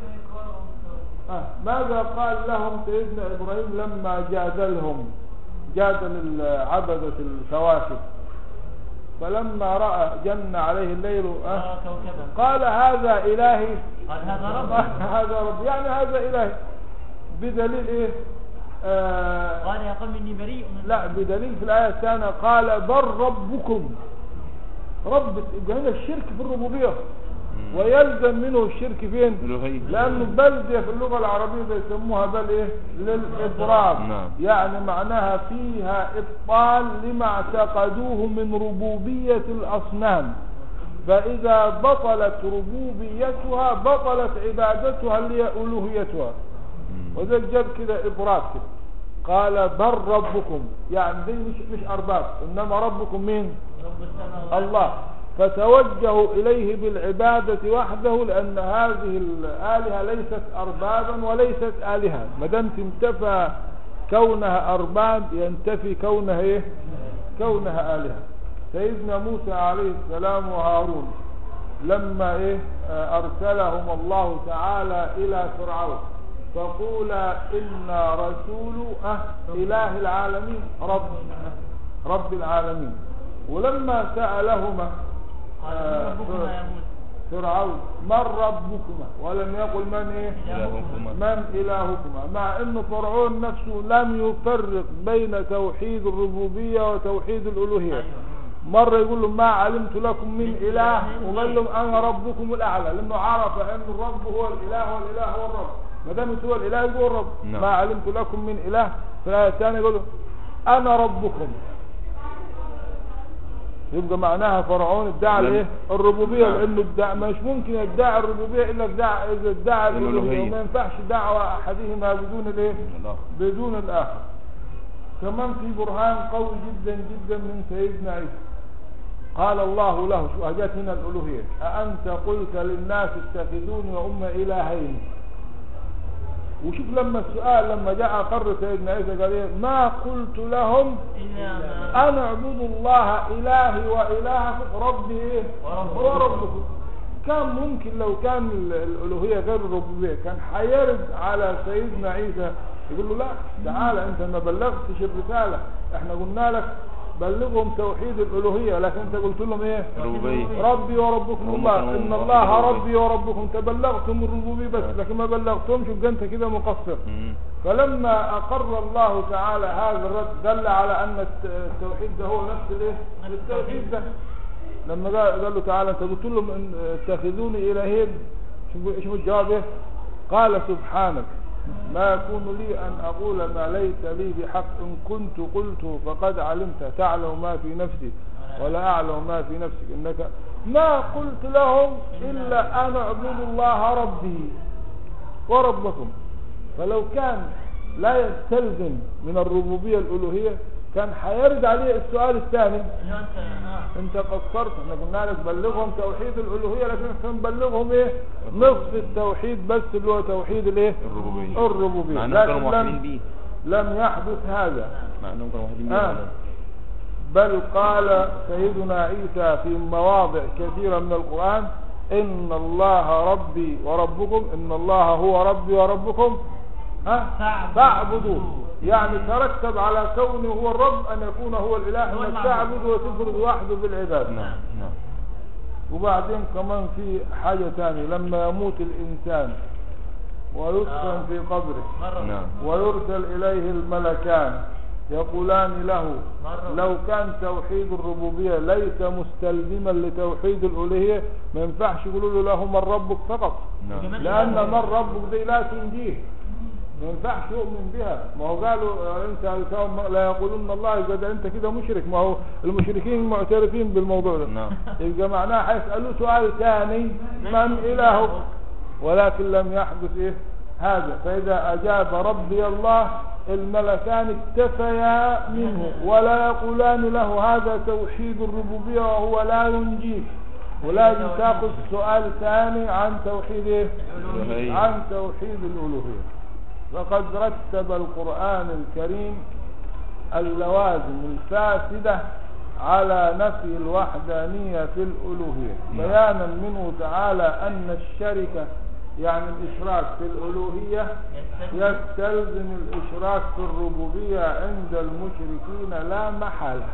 آه. ماذا قال لهم سيدنا ابراهيم لما جادلهم جادل ال- عبدة الكواكب فلما راى جن عليه الليل آه. آه، كوكبا قال هذا الهي قال هذا رب هذا رب يعني هذا الهي بدليل ايه آه قال يا قوم اني بريء من لا بدليل في الآية الثانية قال بل ربكم رب يبقى هنا الشرك في الربوبية مم. ويلزم منه الشرك فين الألوهية لأنه بل دي في اللغة العربية بيسموها بل إيه للإضراب نعم. يعني معناها فيها إبطال لما اعتقدوه من ربوبية الأصنام فإذا بطلت ربوبيتها بطلت عبادتها اللي هي ألوهيتها مم. وذلك جاب كده إضراب كده قال بل ربكم يعني دي مش مش أرباب إنما ربكم مين رب السماوات الله فتوجهوا إليه بالعبادة وحده لأن هذه الآلهة ليست أربابا وليست آلهة ما دام تنتفى كونها أرباب ينتفي كونها إيه كونها آلهة سيدنا موسى عليه السلام وهارون لما إيه آه، أرسلهم الله تعالى إلى فرعون فقولا إنا رسول أه إله العالمين رب رب العالمين ولما سألهما قال آه، من ربكما يا موسى فرعون من ربكما ولم يقل من ايه إلهكما. من إلهكما مع أن فرعون نفسه لم يفرق بين توحيد الربوبية وتوحيد الألوهية أيوة. مرة يقول لهم ما علمت لكم من إله وقال لهم أنا ربكم الأعلى لأنه عرف أن الرب هو الإله والإله هو الرب ما دام هو الإله يقول الرب نعم. ما علمت لكم من إله في الآية الثانية يقول لهم أنا ربكم يبقى معناها فرعون ادعى لم- الايه الربوبيه نعم. لانه ادعى مش ممكن يدعي الربوبيه الا ادعى اذا ادعى الالوهيه الألوهية. وما ينفعش دعوه احدهما بدون الايه الله بدون الآخر كمان في برهان قوي جدا جدا من سيدنا عيسى قال الله له شو أجت هنا الألوهية أأنت قلت للناس اتخذوني وأم إلهين وشوف لما السؤال لما جاء قر سيدنا عيسى قال إيه ما قلت لهم إلا ما أنا أعبد الله إلهي وإلهكم ربي إيه وربكم. وربكم كان ممكن لو كان ال- الألوهية غير الربوبية كان حيرد على سيدنا عيسى يقول له لا تعالى أنت ما بلغتش الرسالة احنا قلنا لك بلغهم توحيد الألوهية لكن أنت قلت لهم إيه الربوبية ربي وربكم هم الله كانوا إن واحد الله ربي. ربي وربكم تبلغتم الربوبية بس لكن ما بلغتمش يبقى أنت كده مقصر مم. فلما أقر الله تعالى هذا الرد دل على أن الت- التوحيد ده هو نفس الايه التوحيد ده لما قال قال له تعالى أنت قلت لهم إن اتخذوني إلهين شوف شوف الجواب إيه قال سبحانك ما يكون لي أن أقول ما ليس لي بحق إن كنت قلت فقد علمت تعلم ما في نفسي ولا أعلم ما في نفسك إنك ما قلت لهم إلا أنا أعبد الله ربي وربكم فلو كان لا يستلزم من الربوبية الألوهية كان حيرد عليه السؤال الثاني اللي هو أنت آه. انت قصرت احنا قلنا لك بلغهم توحيد الألوهية لكن احنا بنبلغهم ايه نصف التوحيد بس اللي هو توحيد الايه الربوبية الربوبية مع انهم كانوا لكن موحدين لم, بيه لم يحدث هذا مع انهم كانوا موحدين آه. بيه بل قال سيدنا عيسى في مواضع كثيرة من القرآن إن الله ربي وربكم إن الله هو ربي وربكم ها فاعبدوه. فاعبدوه يعني ترتب على كونه هو الرب أن يكون هو الإله هو أنك المعبود. تعبد وتفرد وحده بالعبادة نعم نعم وبعدين كمان في حاجة ثانية لما يموت الإنسان ويدفن آه. في قبره مرة نعم ويرسل إليه الملكان يقولان له مرة. لو كان توحيد الربوبية ليس مستلزما لتوحيد الألوهية ما ينفعش يقولوا له له من ربك فقط نعم وكمان لأن إله من ربك دي لا تنجيه ما ينفعش يؤمن بها ما هو قالوا آه، انت الكون لا يقولون الله يبقى ده انت كده مشرك ما هو المشركين معترفين بالموضوع ده نعم يبقى معناه هيسألوه سؤال ثاني من إلهك ولكن لم يحدث إيه هذا فإذا أجاب ربي الله الملكان اكتفيا منه ولا يقولان له هذا توحيد الربوبية وهو لا ينجيك ولازم تاخذ سؤال ثاني عن توحيد إيه؟ الألوهية. عن توحيد الألوهية فقد رتب القرآن الكريم اللوازم الفاسدة على نفي الوحدانية في الألوهية نعم. بيانا منه تعالى أن الشركة يعني الإشراك في الألوهية يستلزم الإشراك في الربوبية عند المشركين لا محالة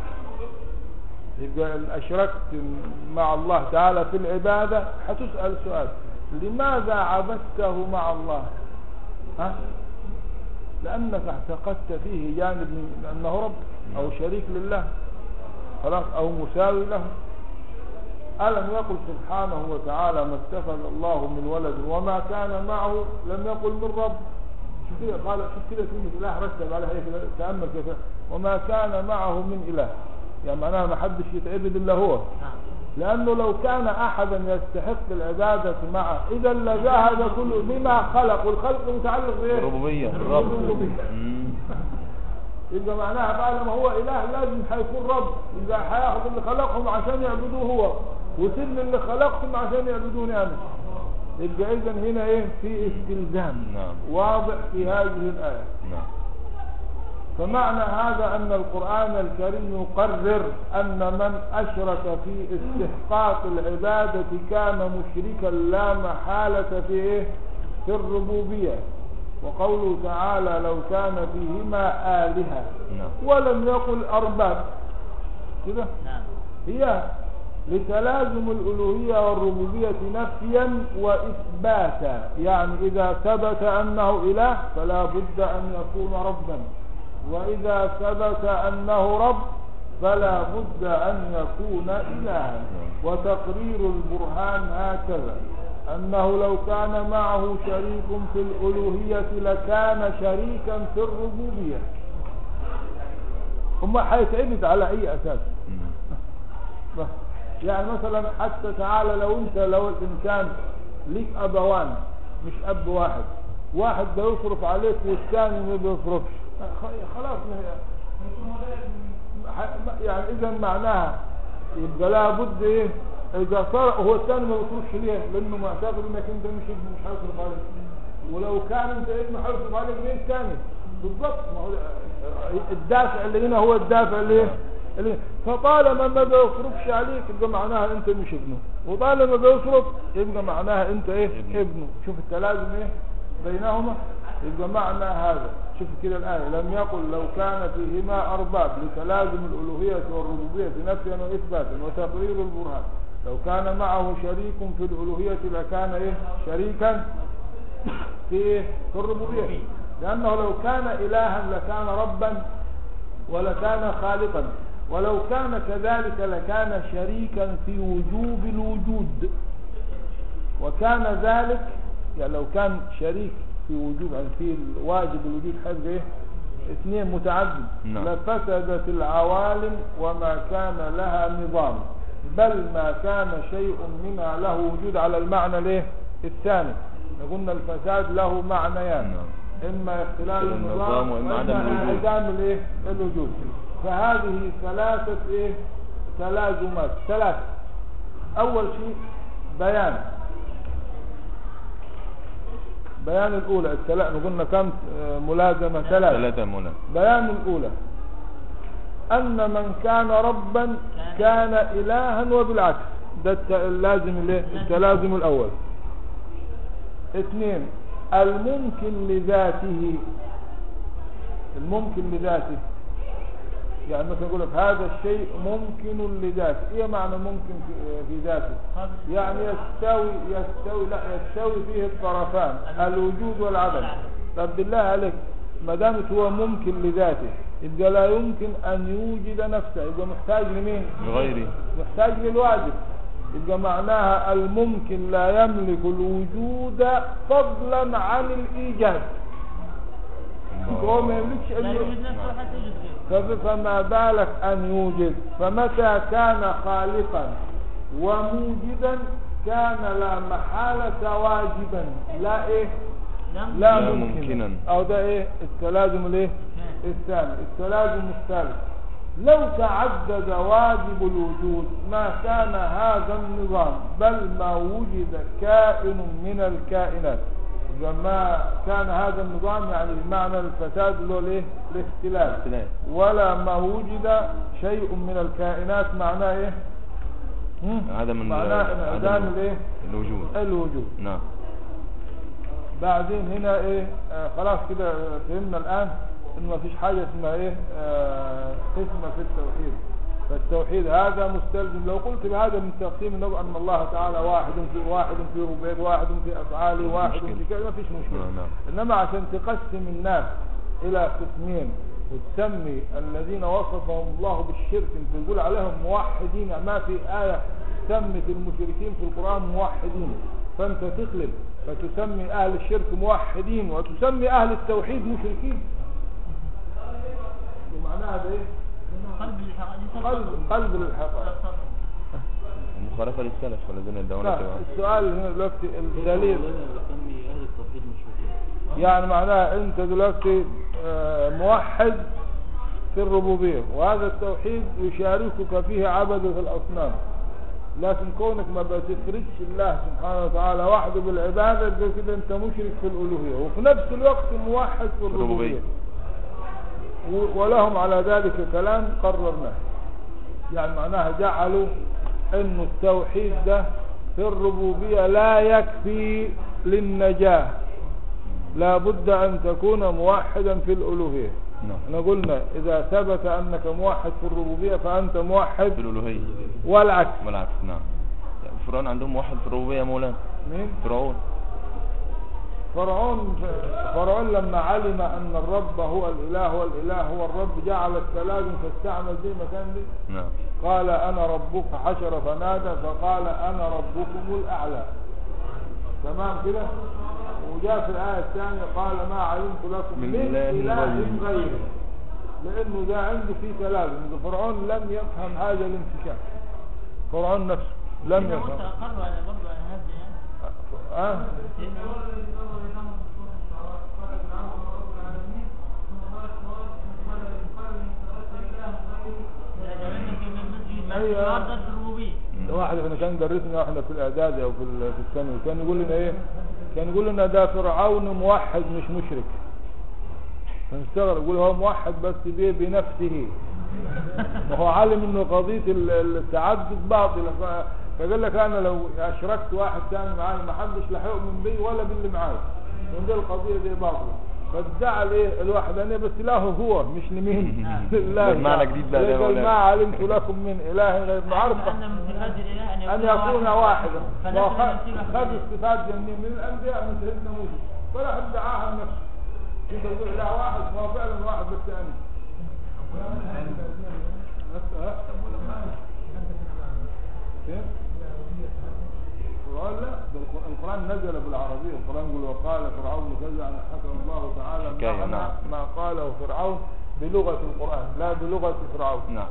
يبقى إن أشركت مع الله تعالى في العبادة هتسأل سؤال لماذا عبدته مع الله ها؟ لأنك اعتقدت فيه جانب من أنه رب أو شريك لله خلاص أو مساوي له ألم يقل سبحانه وتعالى ما اتخذ الله من ولد وما كان معه لم يقل من رب شوف كده قال شوف كده كلمة إله رتب عليها إيه كده تأمل كيف وما كان معه من إله يعني معناها ما حدش يتعبد إلا هو نعم لأنه لو كان أحدا يستحق العبادة معه إذا لذهب كل بما خلق والخلق متعلق بإيه؟ الربوبية الرب بالربوبية. مم. يبقى معناها بقى لما هو إله لازم هيكون رب يبقى هياخد اللي خلقهم عشان يعبدوه هو وسن اللي خلقهم عشان يعبدوني أنا يبقى إذا هنا إيه في استلزام نعم. واضح في هذه الآية نعم فمعنى هذا أن القرآن الكريم يقرر أن من أشرك في استحقاق العبادة كان مشركا لا محالة في إيه؟ في الربوبية وقوله تعالى لو كان فيهما آلهة نعم ولم يقل أرباب كده نعم هي لتلازم الألوهية والربوبية نفيا وإثباتا يعني إذا ثبت أنه إله فلا بد أن يكون ربا وإذا ثبت أنه رب فلا بد أن يكون إلها وتقرير البرهان هكذا أنه لو كان معه شريك في الألوهية لكان شريكا في الربوبية هم هيتعبد على أي أساس مم. يعني مثلا حتى تعالى لو انت لو الانسان ليك ابوان مش اب واحد واحد بيصرف عليك والثاني ما بيصرفش خ- خلاص ما هي- ح- يعني اذا معناها يبقى لابد ايه اذا صار هو الثاني ما بيصرفش ليه لانه معتقد انك انت مش ابن مش هيصرف عليك ولو كان انت ابن هيصرف عليك مين الثاني بالضبط ما هو الدافع اللي هنا هو الدافع اللي اللي فطالما ما بيصرفش عليك يبقى معناها انت مش ابنه وطالما بيصرف يبقى معناها انت ايه ابنه. ابنه شوف التلازم ايه بينهما يبقى معنى هذا شوف كده الآية لم يقل لو كان فيهما أرباب لتلازم الألوهية والربوبية نفيا وإثباتا وتقرير البرهان لو كان معه شريك في الألوهية لكان إيه شريكا في إيه؟ في الربوبية لأنه لو كان إلها لكان ربا ولكان خالقا ولو كان كذلك لكان شريكا في وجوب الوجود وكان ذلك يعني لو كان شريك في وجوب يعني في واجب الوجود حاجة ايه اثنين متعدد نعم. لفسدت العوالم وما كان لها نظام بل ما كان شيء منها له وجود على المعنى الايه الثاني قلنا الفساد له معنيان نعم. اما اختلال النظام النظام وإما عدم وإما الوجود. انعدام الايه الوجود فهذه ثلاثة ايه تلازمات ثلاث اول شيء بيان بيان الاولى الثلاث قلنا كم آه، ملازمة ثلاث ثلاثة منى بيان الأولى أن من كان ربا كان إلها وبالعكس ده الت- اللازم الايه؟ التلازم الأول اثنين الممكن لذاته الممكن لذاته يعني مثلا يقول لك هذا الشيء ممكن لذاته ايه معنى ممكن في- في ذاته قابل. يعني يستوي يستوي لا يستوي فيه الطرفان الوجود والعدم طب بالله عليك ما دامت هو ممكن لذاته يبقى لا يمكن أن يوجد نفسه يبقى محتاج لمين لغيره محتاج للواجب يبقى معناها الممكن لا يملك الوجود فضلا عن الإيجاد هو ما يملكش لا أي يوجد نفسه حتى يوجد غيره فب- فما بالك أن يوجد فمتى كان خالقا وموجدا كان لا محالة واجبا لا إيه لم لا لا ممكنا ممكنا. أو ده إيه التلازم الإيه الثاني التلازم الثالث لو تعدد واجب الوجود ما كان هذا النظام بل ما وجد كائن من الكائنات إذا ما كان هذا النظام يعني بمعنى الفساد اللي هو الايه الاختلاف اختلاف. ولا ما وجد شيء من الكائنات معناه ايه هم؟ عدم ال- معناه انعدام عدم الايه الوجود الوجود نعم بعدين هنا ايه آه خلاص كده آه، فهمنا الان ان ما فيش حاجة اسمها ايه آه قسمة في التوحيد فالتوحيد هذا مستلزم لو قلت بهذا من تقسيم النظر ان الله تعالى واحد في واحد في ربوبيته واحد في افعاله مفيش واحد مشكلة. في كذا ما فيش مشكلة نعم، نعم. انما عشان تقسم الناس الى قسمين وتسمي الذين وصفهم الله بالشرك انت تقول عليهم موحدين يعني ما في آية سمت المشركين في القرآن موحدين فانت تقلب فتسمي اهل الشرك موحدين وتسمي اهل التوحيد مشركين ومعناها ده ايه قلب الحقائق قلب قلب للحقائق مخالفة للسلف والذين يدعون لا اتباعه. السؤال هنا دلوقتي الدليل بسمي اهل التوحيد مشركين يعني معناها انت دلوقتي آه، موحد في الربوبية وهذا التوحيد يشاركك فيه عبدة الاصنام لكن كونك ما بتفردش الله سبحانه وتعالى وحده بالعبادة يبقى كده انت مشرك في الالوهية وفي نفس الوقت موحد في الربوبية الربوبية. و- ولهم على ذلك كلام قررناه يعني معناها جعلوا انه التوحيد ده في الربوبية لا يكفي للنجاة لا بد ان تكون موحدا في الالوهية نعم احنا قلنا اذا ثبت انك موحد في الربوبية فانت موحد في الألوهية والعكس والعكس نعم يعني فرعون عندهم واحد في الربوبية يا مولانا مين فرعون فرعون فرعون لما علم ان الرب هو الاله والاله هو الرب جعل التلازم فاستعمل دي مكان دي نعم قال انا ربك حشر فنادى فقال انا ربكم الاعلى تمام كده وجاء في الايه الثانيه قال ما علمت لكم من من إله اله غيري. غيري لانه ده عنده فيه تلازم فرعون لم يفهم هذا الانفكاك فرعون نفسه لم إنه يفهم أقروا على برضه على هذا يعني أه؟ أيوة. أيوة الربوبية ده واحد احنا كان درسنا واحنا في الاعدادي او في ال- في الثانوي كان يقول لنا ايه كان يقول لنا ده فرعون موحد مش مشرك فنستغرب يقول هو موحد بس بيه بنفسه ما هو عالم انه قضيه ال- التعدد باطله ف- فقال لك انا لو اشركت واحد ثاني معايا ما حدش لا هيؤمن بي ولا باللي معايا من دي القضيه دي باطله فادعى الايه الوحدانيه بس له هو مش لمين لله معنى جديد بقى ده يا يقول مولانا. ما علمت لكم من اله غير معرفه أن من صفات الإله أن يكون واحدا فنفس وخ- المسيح خذ الصفات جميع من الأنبياء من سيدنا موسى ولا حد دعاها لنفسه أنت تقول لا واحد ما هو فعلا واحد بس أنا بس ها كيف؟ القرآن لا ده الق- القرآن نزل بالعربية القرآن يقول وقال فرعون كذا أن حكى الله تعالى حكاية، معنى نعم. ما قاله فرعون بلغة القرآن لا بلغة فرعون نعم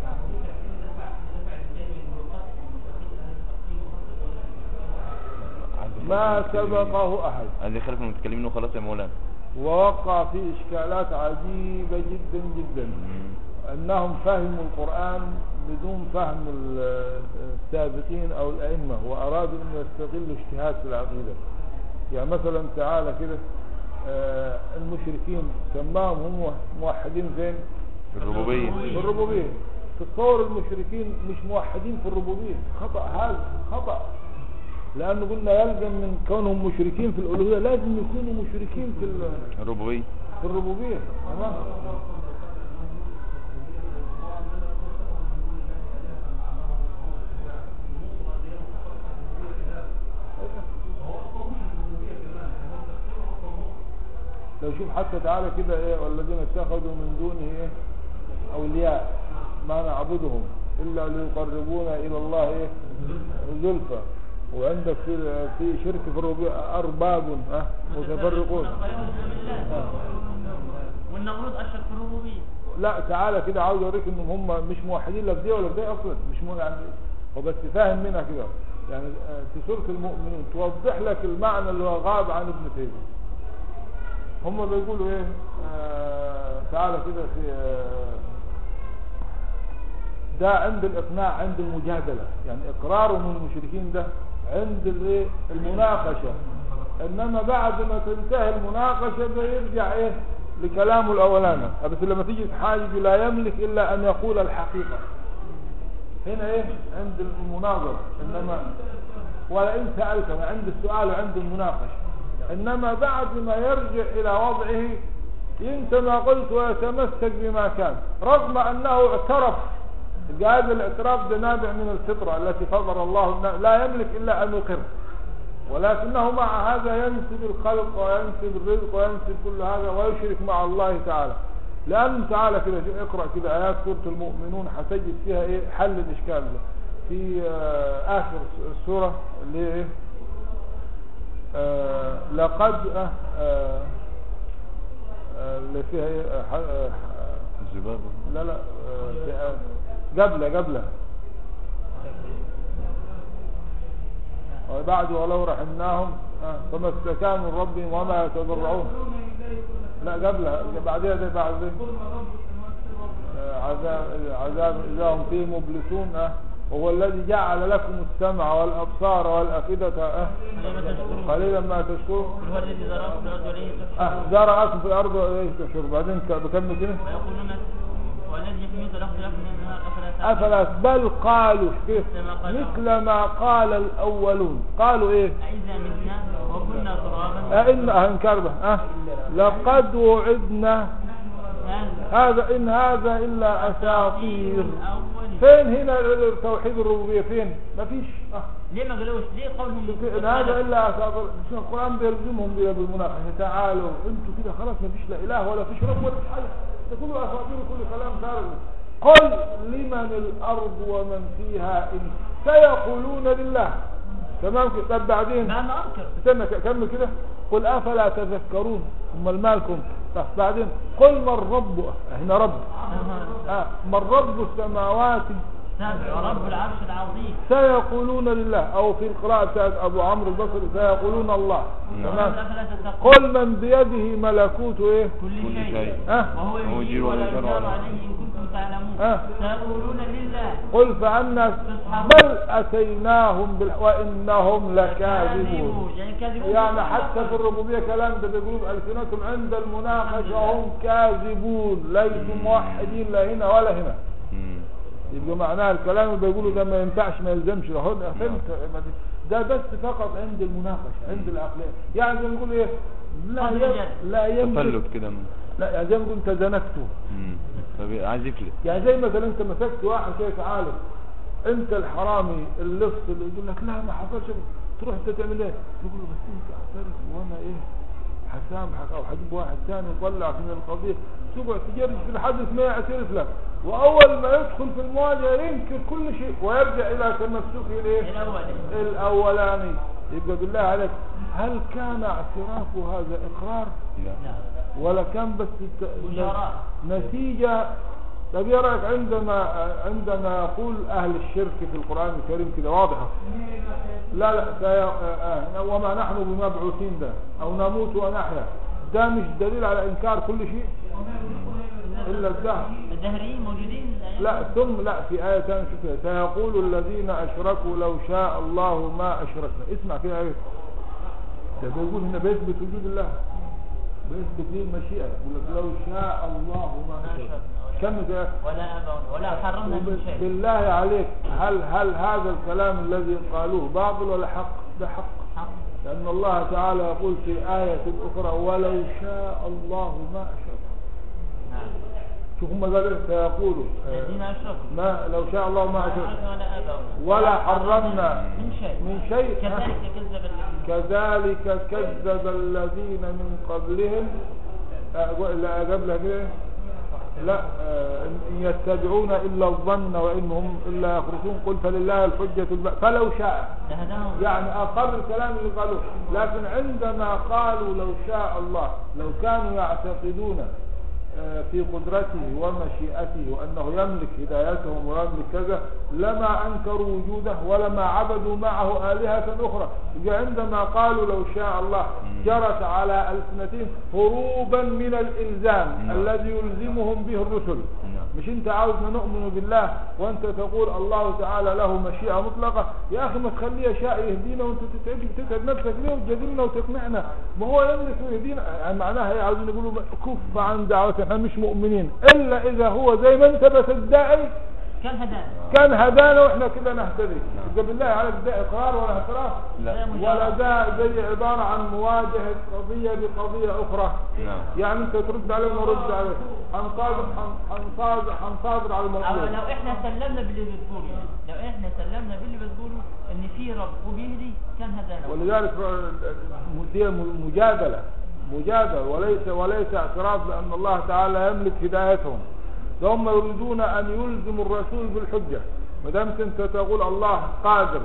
ما سبقه أحد هذه خلف المتكلمين وخلاص يا مولانا ووقع في إشكالات عجيبة جدا جدا مم. أنهم فهموا القرآن بدون فهم ال- السابقين أو الأئمة وأرادوا أن يستغلوا اجتهاد في العقيدة يعني مثلا تعالى كده آه، المشركين سماهم هم موحدين فين في الربوبية في الربوبية تصور المشركين مش موحدين في الربوبية خطأ هذا خطأ لأنه قلنا يلزم من كونهم مشركين في الألوهية لازم يكونوا مشركين في ال- الربوبية في الربوبية تمام فشوف حتى تعالى كده ايه والذين اتخذوا من دونه ايه اولياء ما نعبدهم الا ليقربونا الى الله ايه زلفى وعندك في في شرك في الربوبيه ارباب ها متفرقون آه. والنمرود اشرك في الربوبيه لا تعالى كده عاوز اوريك ان هم مش موحدين لا في دي ولا في دي اصلا مش مو يعني هو بس فاهم منها كده يعني آه، في سوره المؤمنون توضح لك المعنى اللي هو غاب عن ابن تيميه هم بيقولوا ايه آه تعالى كده في آه ده عند الاقناع عند المجادله يعني اقرارهم المشركين ده عند الايه المناقشه انما بعد ما تنتهي المناقشه ده يرجع ايه لكلامه الاولاني بس لما تيجي تحاجج لا يملك الا ان يقول الحقيقه هنا ايه عند المناظره انما ولئن سالتم عند السؤال وعند المناقشه انما بعد ما يرجع الى وضعه ينسى ما قلت ويتمسك بما كان رغم انه اعترف هذا الاعتراف ده نابع من الفطره التي فطر الله لا يملك الا ان يقر ولكنه مع هذا ينسب الخلق وينسب الرزق وينسب كل هذا ويشرك مع الله تعالى لأن تعالى كده شو- اقرأ كده آيات سورة المؤمنون هتجد فيها ايه حل الإشكال ده في آه آخر السورة اللي هي ايه آه لقد آه آه آه اللي فيها ايه آه ح- آه الذباب لا لا آه في آه قبله قبله وبعد ولو رحمناهم آه، فما استكانوا من ربهم وما يتضرعون لا قبلها بعدها ده بعد ده آه، عذاب عذاب اذا هم فيه مبلسون آه، وهو الذي جعل لكم السمع والابصار والافئده آه، قليلا تشكرون قليلا ما تشكرون قل هو الذي ذراكم في الارض واليه اه تحشرون زرعكم في الارض وايه تشكر بعدين ك- بكمل كده ويقولون والذي يحميك الاخذ لكم من النهار افلا تعقلون افلا بل قالوا كيف مثل ما قال مثل ما قال الاولون قالوا ايه أإذا متنا وكنا ترابا أئن أنكر به أه لقد وعدنا هل هذا إن هذا إلا أساطير الأولين فين هنا توحيد الربوبية فين ما فيش أه ليه ما قالوش ليه قولهم إن هذا إلا أساطير مش القرآن بيلزمهم بي- بالمناقشة تعالوا أنتوا كده خلاص ما فيش لا إله ولا فيش رب ولا فيش حاجة ده كله أساطير كل كلام فارغ قل لمن الأرض ومن فيها إن سيقولون لله تمام كده طب بعدين ما أنا أنكر استنى ك- كمل كده قل افلا تذكرون ثم مالكم طب بعدين قل من رب هنا رب آه من رب السماوات سبع رب العرش العظيم سيقولون لله او في القراءة بتاعت ابو عمرو البصري سيقولون الله تمام أفلا تتقون قل من بيده ملكوت ايه كل كل شيء شيء. آه. وهو هو يجير يجير ولا ولا يجار يجار عليه. عليه إن كنتم تعلمون آه. سيقولون لله قل فعنا بل اتيناهم بال... وانهم لكاذبون يعني كاذبون يعني حتى في الربوبية كلام ده بيقولوا بألسنتهم عند المناقشة هم كاذبون ليسوا موحدين لا هنا ولا هنا مم. يبقى معناها الكلام اللي بيقولوا ده ما ينفعش ما يلزمش ده هو ده فهمت ده بس فقط عند المناقشة عند العقلية يعني زي ما نقول ايه لا قبل يم... الجد. لا يملك تفلت كده من- لا يعني زي ما نقول انت زنكته مم. طب عايز يفلت يعني زي مثلا انت مسكت واحد كده تعالى انت الحرامي اللص اللي يقول لك لا ما حصلش تروح انت تعمل ايه تقول له بس انت اعترف وانا ايه هسامحك او هجيب واحد ثاني يطلعك من القضيه تقعد تجرج في الحدث ما يعترف لك واول ما يدخل في المواجهه ينكر كل شيء ويرجع الى تمسكه الايه الأول الاولاني يبقى بالله عليك هل كان اعترافه هذا اقرار لا لا ولا كان بس الت- مجاراة. نتيجة طب ايه رايك عندما عندما يقول اهل الشرك في القران الكريم كده واضحه لا لا سي... آه، وما نحن بمبعوثين ده او نموت ونحيا ده مش دليل على انكار كل شيء الا الدهر الدهريين موجودين لا ثم لا في آية ثانية شوف كده، سيقول الذين أشركوا لو شاء الله ما أشركنا اسمع كده آية ده بيقول هنا بيثبت وجود الله بيثبت ليه المشيئة يقول لك لو شاء الله ما ما أشركنا أشركنا كم ده ولا أبون ولا حرمنا من وب- شيء بالله عليك هل هل هذا الكلام الذي قالوه باطل ولا حق ده حق حق لأن الله تعالى يقول في آية أخرى ولو شاء الله ما أشركنا نعم شوف هم قالوا إيه؟ سيقولوا آه، الذين أشركوا ما لو شاء الله ما أشركنا ولا أبون ولا حرمنا من شيء من شيء كذلك كذب الذين كذلك كذب الذين من قبلهم أقول- لا قبلها كده لا آه، إن يتبعون إلا الظن وإن هم إلا يخرجون قل فلله الحجة الب... فلو شاء لهداهم يعني أقر الكلام اللي قالوه لكن عندما قالوا لو شاء الله لو كانوا يعتقدون آه، في قدرته ومشيئته وأنه يملك هدايتهم ويملك كذا لما أنكروا وجوده ولما عبدوا معه آلهة أخرى يبقى عندما قالوا لو شاء الله جرت على ألسنتهم هروبا من الإلزام نعم. الذي يلزمهم به الرسل نعم. مش انت عاوزنا نؤمن بالله وانت تقول الله تعالى له مشيئة مطلقة يا اخي ما تخليه شاء يهدينا وانت تتعب تتعب نفسك ليه وتجادلنا وتقنعنا ما هو يملك ويهدينا يعني معناها هي عاوزين يقولوا كف عن دعوتنا احنا مش مؤمنين الا اذا هو زي ما انت بتدعي كان هدانا كان هدانا واحنا كده نهتدي يبقى بالله عليك ده اقرار ولا اعتراف لا ولا ده زي عبارة عن مواجهة قضية بقضية أخرى نعم. يعني أنت ترد عليه ونرد عليه هنصادر هن- هنصادر هنصادر على أو المطلوب لو احنا سلمنا باللي بتقوله لو احنا سلمنا باللي بتقوله ان في رب وبيهدي كان هدانا ولذلك دي مجادلة مجادلة وليس وليس اعتراف بأن الله تعالى يملك هدايتهم ده هم يريدون أن يلزموا الرسول بالحجة ما دام انت تقول الله قادر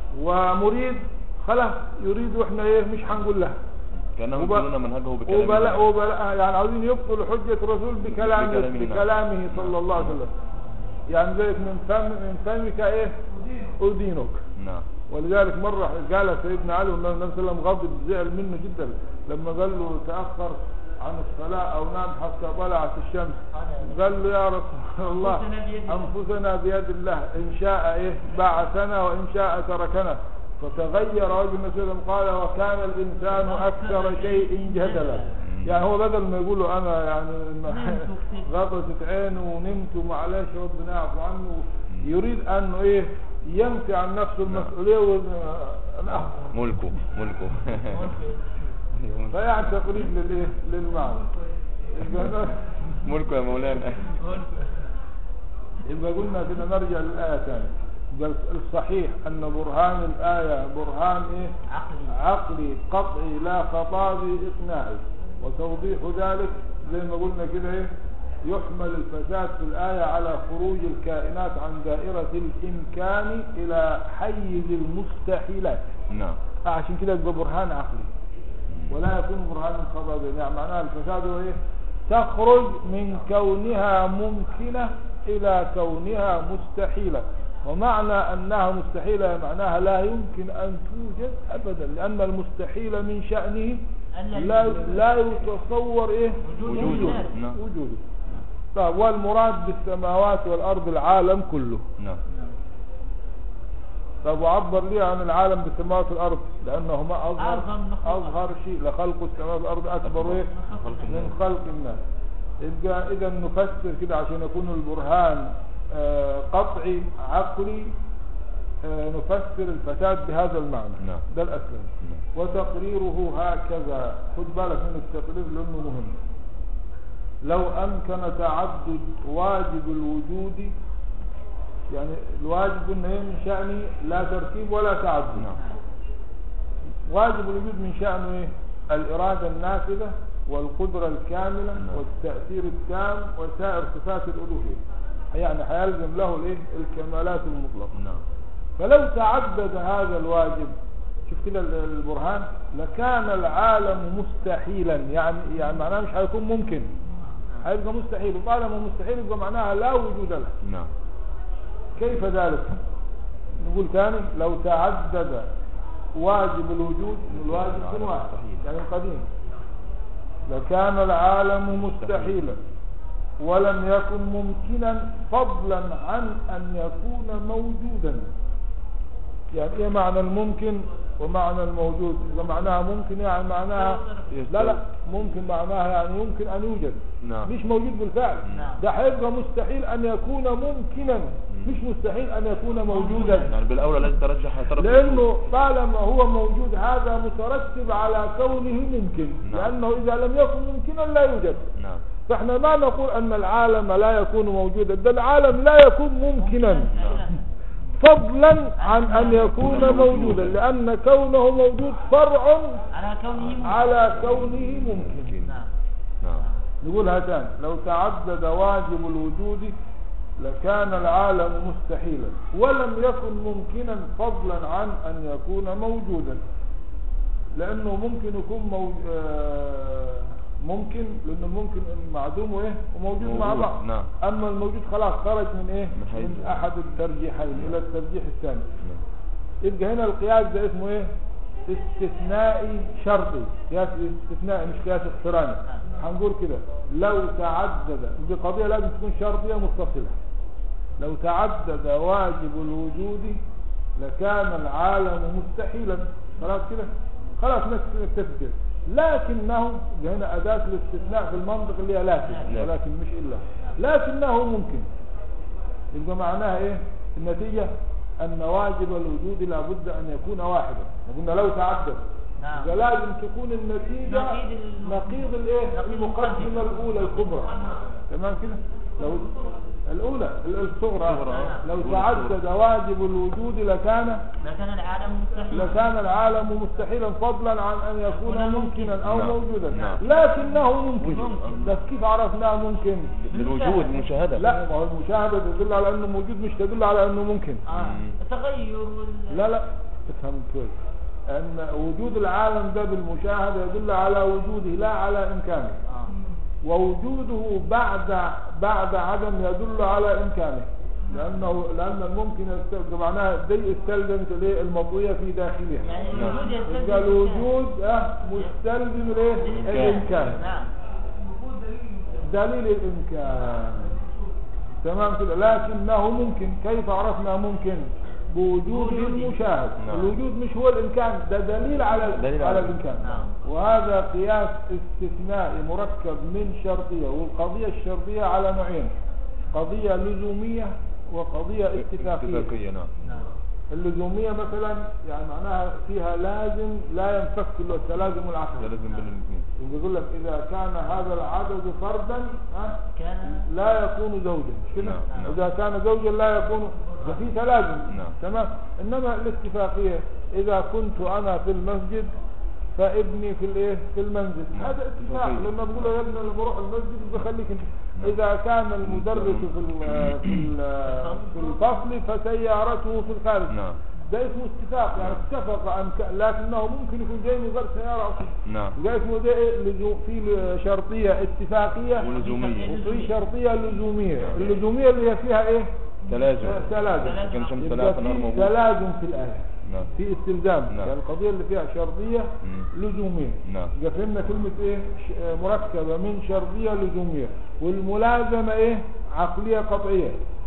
ومريد خلاص يريد واحنا ايه مش هنقول له كانهم وب- يبطلون منهجه بكلام وبلا الله. وبلا يعني عاوزين يبطلوا حجة الرسول بكلامه بكلامه، نعم. بكلامه صلى الله عليه وسلم يعني ذلك من فم من فمك ايه أدينك نعم ولذلك مرة قال سيدنا علي والنبي صلى الله عليه وسلم غضب زعل منه جدا لما قال له تأخر عن الصلاة أو نام حتى طلعت الشمس قال له يا رسول الله أنفسنا بيد الله. أنفسنا بيد الله إن شاء إيه بعثنا وإن شاء تركنا فتغير وجه النبي صلى الله عليه وسلم قال وكان الإنسان أكثر شيء جدلا يعني هو بدل ما يقولوا أنا يعني نمت وكتبت. غطست عينه ونمت ومعلش ربنا يعفو عنه يريد أنه إيه ينفي عن نفسه المسؤولية وال- ملكه ملكه فيعني تقريب للإيه للمعنى يبقى- ملكه يا مولانا يبقى قلنا كده نرجع للآية ثاني يبقى الصحيح أن برهان الآية برهان إيه عقلي عقلي قطعي لا خطابي إقناعي وتوضيح ذلك زي ما قلنا كده إيه يحمل الفساد في الآية على خروج الكائنات عن دائرة الإمكان إلى حيز المستحيلات نعم عشان كده يبقى برهان عقلي ولا يكون برهانا خطابيا يعني معناها الفساد هو ايه تخرج من كونها ممكنة الى كونها مستحيلة ومعنى انها مستحيلة معناها لا يمكن ان توجد ابدا لان المستحيل من شأنه ألا لا يوجد. لا يتصور ايه وجوده. وجوده نعم. وجوده طيب والمراد بالسماوات والارض العالم كله نعم طب وعبر لي عن العالم بالسماوات والارض لانه ما اظهر أعظم مخلوق. اظهر شيء لخلق السماوات والارض اكبر ايه من خلق الناس يبقى اذا نفسر كده عشان يكون البرهان آه، قطعي عقلي آه، نفسر الفساد بهذا المعنى نعم. ده الاسلم نعم. وتقريره هكذا خد بالك من التقرير لانه مهم لو امكن تعدد واجب الوجود يعني الواجب انه إيه من شأنه لا ترتيب ولا تعدد نعم واجب الوجود من شأنه ايه الإرادة النافذة والقدرة الكاملة نعم. والتأثير التام وسائر صفات الألوهية يعني هيلزم له الايه الكمالات المطلقة نعم فلو تعدد هذا الواجب شوف كده ال- البرهان لكان العالم مستحيلا يعني يعني معناه مش هيكون ممكن هيبقى مستحيل وطالما مستحيل يبقى معناها لا وجود له نعم كيف ذلك نقول ثاني لو تعدد واجب الوجود الواجب يكون واحد مستحيل. يعني القديم لكان العالم مستحيلا ولم يكن ممكنا فضلا عن ان يكون موجودا يعني ايه معنى الممكن ومعنى الموجود اذا معناها ممكن يعني معناها لا لا ممكن معناها يعني يمكن ان يوجد نعم. مش موجود بالفعل نعم. ده هيبقى مستحيل ان يكون ممكنا مش مستحيل ان يكون موجودا يعني بالاولى لازم ترجح طرف لانه طالما هو موجود هذا مترتب على كونه ممكن نعم. لانه اذا لم يكن ممكنا لا يوجد نعم فاحنا ما نقول ان العالم لا يكون موجودا ده العالم لا يكون ممكنا فضلا عن ان يكون موجودا لان كونه موجود فرع على كونه ممكن. على كونه ممكن ممكن. نعم نعم نقولها تاني لو تعدد واجب الوجود لكان العالم مستحيلا ولم يكن ممكنا فضلا عن أن يكون موجودا لأنه ممكن يكون مو... آه، ممكن لأنه ممكن معدوم وإيه وموجود مع موجود، بعض نعم. أما الموجود خلاص خرج من إيه من حيز- من أحد الترجيحين إلى الترجيح الثاني نعم. يبقى هنا القياس ده اسمه ايه استثنائي شرطي قياس استثنائي مش قياس اقتراني هنقول كده لو تعدد دي قضية لازم تكون شرطية متصلة لو تعدد واجب الوجود لكان العالم مستحيلا خلاص كده خلاص نكت- نكتفي كده لكنه دي هنا أداة الاستثناء في المنطق اللي هي لكن نعم. ولكن مش إلا لكنه ممكن يبقى معناها ايه النتيجة ان واجب الوجود لابد ان يكون واحدا قلنا لو تعدد نعم. يبقى لازم تكون النتيجة نقيض ال- نقيض الايه نقيض المقدمة الاولى الكبرى تمام كده لو الاولى ال- الصغرى الصغرى. لو الأولى تعدد واجب الوجود لكان لكان العالم مستحيل لكان العالم مستحيلا فضلا عن ان يكون ممكنا او نعم. موجودا نعم. لكنه ممكن ممكن. بس كيف عرفناه ممكن بالوجود المشاهدة لا ما هو المشاهدة تدل على انه موجود مش تدل على انه ممكن آه. مم. التغير وال... لا لا افهم كويس ان وجود العالم ده بالمشاهدة يدل على وجوده لا على امكانه آه. ووجوده بعد بعد عدم يدل على امكانه لانه لان الممكن يستلزم معناها دي استلزمت الايه المطويه في داخلها يعني الوجود يستلزم يبقى الوجود اه مستلزم الايه الامكان نعم دليل الامكان تمام كده لكنه ممكن كيف عرفنا ممكن بوجود بوجوده. المشاهد نعم. الوجود مش هو الامكان ده دليل على دليل على على الامكان نعم. وهذا قياس استثنائي مركب من شرطيه والقضيه الشرطيه على نوعين قضيه لزوميه وقضيه اتفاقيه اتفاقية نعم نعم اللزوميه مثلا يعني معناها فيها لازم لا ينفك له التلازم ده العقلي لازم بين الاثنين يقول لك اذا كان هذا العدد فردا ها كان لا يكون زوجا مش كده نعم، نعم. اذا كان زوجا لا يكون ده في تلازم نعم. تمام انما الاتفاقيه اذا كنت انا في المسجد فابني في الايه في المنزل نعم. هذا اتفاق اتفاقية. لما بقول له يا ابني لما اروح المسجد بخليك انت اذا كان المدرس في ال- في ال- في الفصل فسيارته في الخارج نعم ده اسمه اتفاق يعني اتفق ان ك... لكنه ممكن يكون جاي من غير سياره اصلا نعم ده اسمه ده إيه؟ لزو... في شرطيه اتفاقيه ولزومية وفي شرطية لزومية اللزومية اللي هي فيها ايه تلازم آه، تلازم كان شمس يبقى ثلاثة نار في موجود تلازم في الآية نعم في استلزام نعم. يعني القضية اللي فيها شرطية مم. لزومية نعم يبقى فهمنا كلمة ايه ش- آه، مركبة من شرطية لزومية والملازمة ايه عقلية قطعية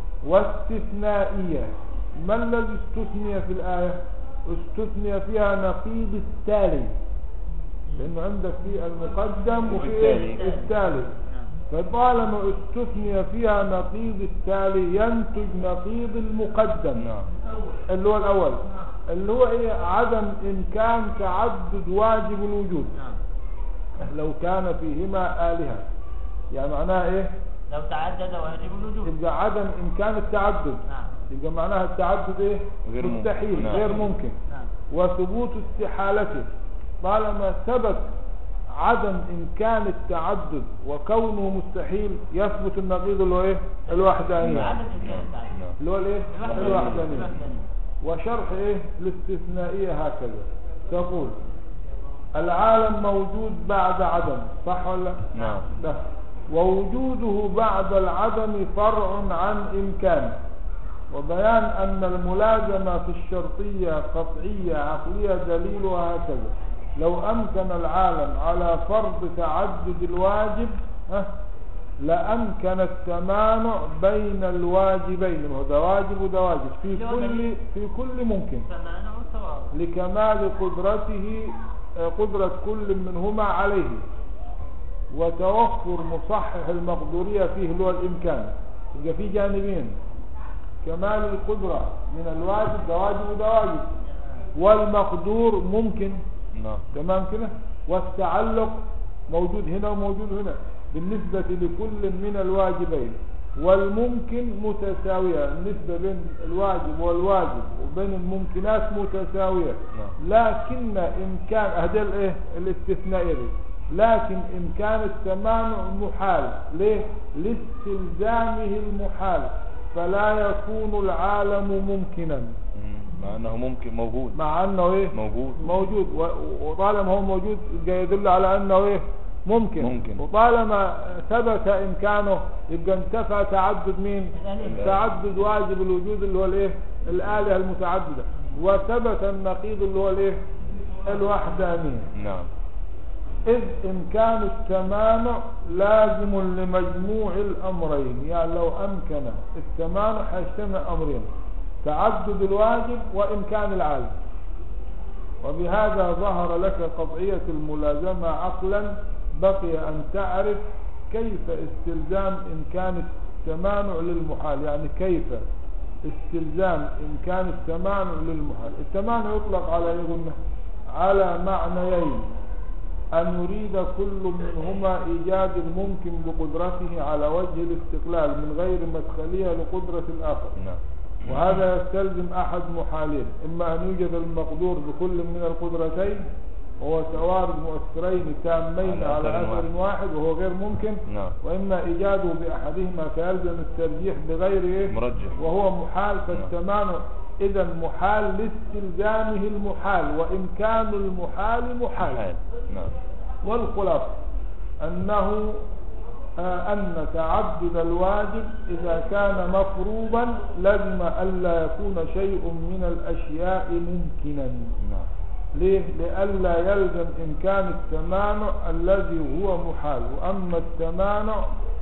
واستثنائية ما الذي استثني في الآية استثني فيها نقيض التالي لأنه عندك في المقدم وفي إيه؟ والتالي. التالي فطالما استثني فيها نقيض التالي ينتج نقيض المقدم نعم اللي هو الأول اللي هو إيه عدم إمكان تعدد واجب الوجود نعم لو كان فيهما آلهة يعني معناها إيه لو تعدد واجب الوجود يبقى عدم إمكان التعدد نعم يبقى معناها التعدد إيه غير ممكن. مستحيل نعم. غير ممكن نعم وثبوت استحالته طالما ثبت عدم إمكان التعدد وكونه مستحيل يثبت النقيض اللي هو إيه الوحدانية عدم إمكان التعدد نعم اللي هو الإيه الوحدانية. الوحدانية الوحدانية. وشرح إيه الاستثنائية هكذا تقول العالم موجود بعد عدم صح ولا نعم لا ووجوده بعد العدم فرع عن إمكانه وبيان أن الملازمة في الشرطية قطعية عقلية دليلها هكذا لو أمكن العالم على فرض تعدد الواجب ها، لأمكن التمانع بين الواجبين ما هو ده واجب وده واجب في اللي هو كل دليل. في كل ممكن فمعنى والثواب لكمال قدرته آه، قدرة كل منهما عليه وتوفر مصحح المقدورية فيه اللي هو الإمكان يبقى في جانبين كمال القدرة من الواجب ده واجب وده واجب والمقدور ممكن نعم تمام كده والتعلق موجود هنا وموجود هنا بالنسبة لكل من الواجبين والممكن متساوية النسبة بين الواجب والواجب وبين الممكنات متساوية نعم. لكن إمكان هذا الايه الاستثنائية دي لكن إمكان التمانع محال ليه؟ لاستلزامه المحال فلا يكون العالم ممكنا مم. مع انه ممكن موجود مع أنه إيه؟ موجود موجود و- وطالما هو موجود يبقى يدل على أنه إيه؟ ممكن ممكن. وطالما ثبت إمكانه يبقى انتفى تعدد مين؟ الآلهة. تعدد واجب الوجود اللي هو الإيه؟ الآلهة المتعددة وثبت النقيض اللي هو الإيه؟ الوحدانية نعم إذ إمكان التمانع لازم لمجموع الأمرين يعني لو أمكن التمانع هيجتمع أمرين تعدد الواجب وإمكان العالم وبهذا ظهر لك قطعية الملازمة عقلا بقي أن تعرف كيف استلزام إمكان التمانع للمحال يعني كيف استلزام إمكان التمانع للمحال التمانع يطلق على إيه قلنا على معنيين أن يريد كل منهما إيجاد الممكن بقدرته على وجه الاستقلال من غير مدخلية لقدرة الآخر نعم وهذا يستلزم أحد محالين إما أن يوجد المقدور بكل من القدرتين وهو توارد مؤثرين تامين على على أثر أثر واحد وهو غير ممكن نعم وإما إيجاده بأحدهما فيلزم الترجيح بغير إيه؟ مرجح وهو محال فالتمانع إذا محال لاستلزامه المحال وإمكان المحال محال حال نعم والخلاصة أنه آه، أن تعدد الواجب إذا كان مفروضا لازم ألا يكون شيء من الأشياء ممكنا نعم ليه؟ لئلا يلزم إمكان التمانع الذي هو محال وأما التمانع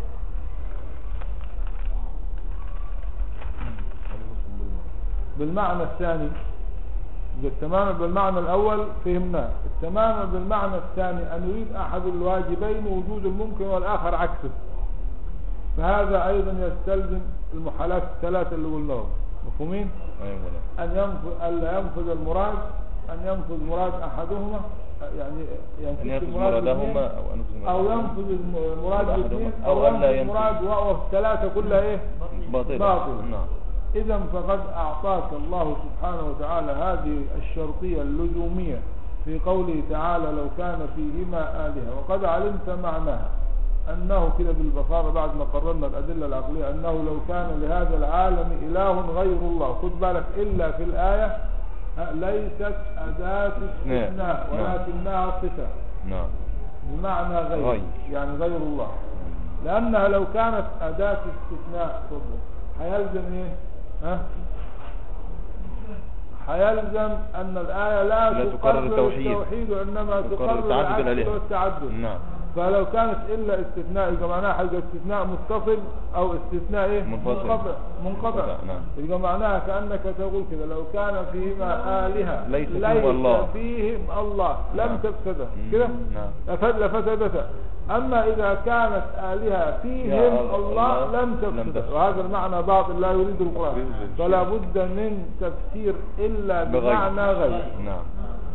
بالمعنى الثاني إذا التمانع بالمعنى الأول فهمناه التمانع بالمعنى الثاني أن يريد أحد الواجبين وجود الممكن والآخر عكسه فهذا أيضا يستلزم المحالات الثلاثة اللي قلناهم مفهومين؟ ايوه ولا أن ينفذ ألا ينفذ المراد أن ينفذ مراد أحدهما يعني ان ينفذ ينفذ المراد مرادهما باثنين، او ينفذ أو مرادهما. ينفذ المراد أحدهما. باثنين أو أو ألا ينفذ ينفذ. المراد وهو الثلاثة كلها إيه؟ باطل باطل. نعم إذا فقد أعطاك الله سبحانه وتعالى هذه الشرطية اللزومية في قوله تعالى لو كان فيهما آلهة وقد علمت معناها أنه كده بالبصارة بعد ما قررنا الأدلة العقلية أنه لو كان لهذا العالم إله غير الله خد بالك إلا في الآية ها، ليست أداة نعم. استثناء نعم. ولكنها صفة نعم بمعنى غير غير. يعني غير الله لأنها لو كانت أداة استثناء تفضل هيلزم إيه؟ ها؟ هيلزم أن الآية لا, لا تقرر التوحيد. التوحيد وإنما تقرر تقرر تعدد العدد الآلهة. والتعدد نعم فلو كانت إلا استثناء يبقى معناها هيبقى استثناء متصل أو استثناء إيه؟ منفصل. منقطع منقطع منقطع، نعم. يبقى معناها كأنك تقول كده لو كان فيهما آلهة ليس فيهم ليس الله. فيهم الله لم نعم. تفسده مم. كده نعم. لفد- لفسدتا أما إذا كانت آلهة فيهم يا الله الله لم لم تفسد تفسد. وهذا المعنى باطل لا يريد القرآن يريد الشيء. فلا بد من تفسير إلا بغير. بمعنى غير نعم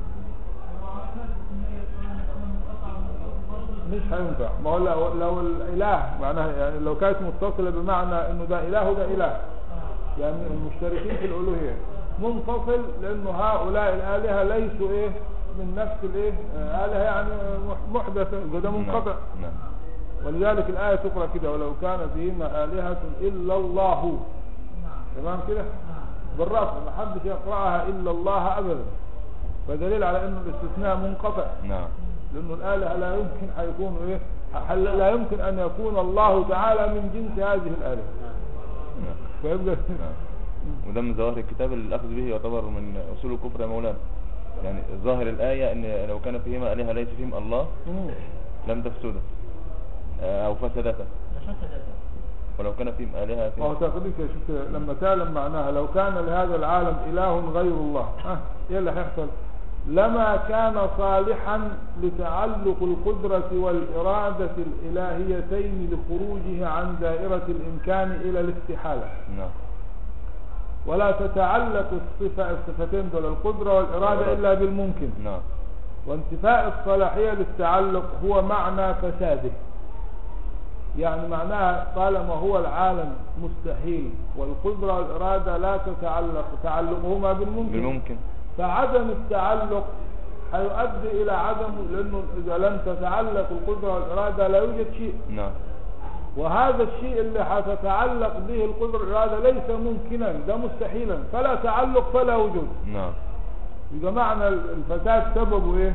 مش هينفع ما هو لو, لو الإله معناها يعني لو كانت متصلة بمعنى إنه ده إله وده إله يعني المشتركين في الألوهية منفصل لأنه هؤلاء الآلهة ليسوا إيه من نفس الإيه آه، آلهة يعني مح- محدثة يبقى ده منقطع نعم. نعم ولذلك الآية تقرأ كده ولو كان فيهما آلهة إلا الله تمام كده بالرفع ما حدش يقرأها إلا الله أبدا فدليل على أنه الاستثناء منقطع نعم لأنه الآلهة لا يمكن حيكونوا إيه حل- لا يمكن أن يكون الله تعالى من جنس هذه الآلهة نعم فيبقى نعم وده من ظواهر الكتاب اللي الأخذ به يعتبر من أصول الكفر يا مولانا يعني ظاهر الآية أن لو كان فيهما آلهة ليس فيهم الله مم. لم تفسده آه، أو فسدتا لا شك ذلك ولو كان فيهم آلهة ما هو فيهم تقدير كده شوف كده، لما تعلم معناها لو كان لهذا العالم إله غير الله ها إيه اللي هيحصل لما كان صالحا لتعلق القدرة والإرادة الإلهيتين لخروجه عن دائرة الإمكان إلى الاستحالة نعم ولا تتعلق الصفة الصفتين دول القدرة والإرادة إلا بالممكن نعم وانتفاء الصلاحية للتعلق هو معنى فساده يعني معناها طالما هو العالم مستحيل والقدرة والإرادة لا تتعلق تعلقهما بالممكن بالممكن فعدم التعلق هيؤدي الى عدمه لانه اذا لم تتعلق القدره والاراده لا يوجد شيء نعم وهذا الشيء اللي هتتعلق به القدره والاراده ليس ممكنا ده مستحيلا فلا تعلق فلا وجود نعم يبقى معنى الفساد سببه ايه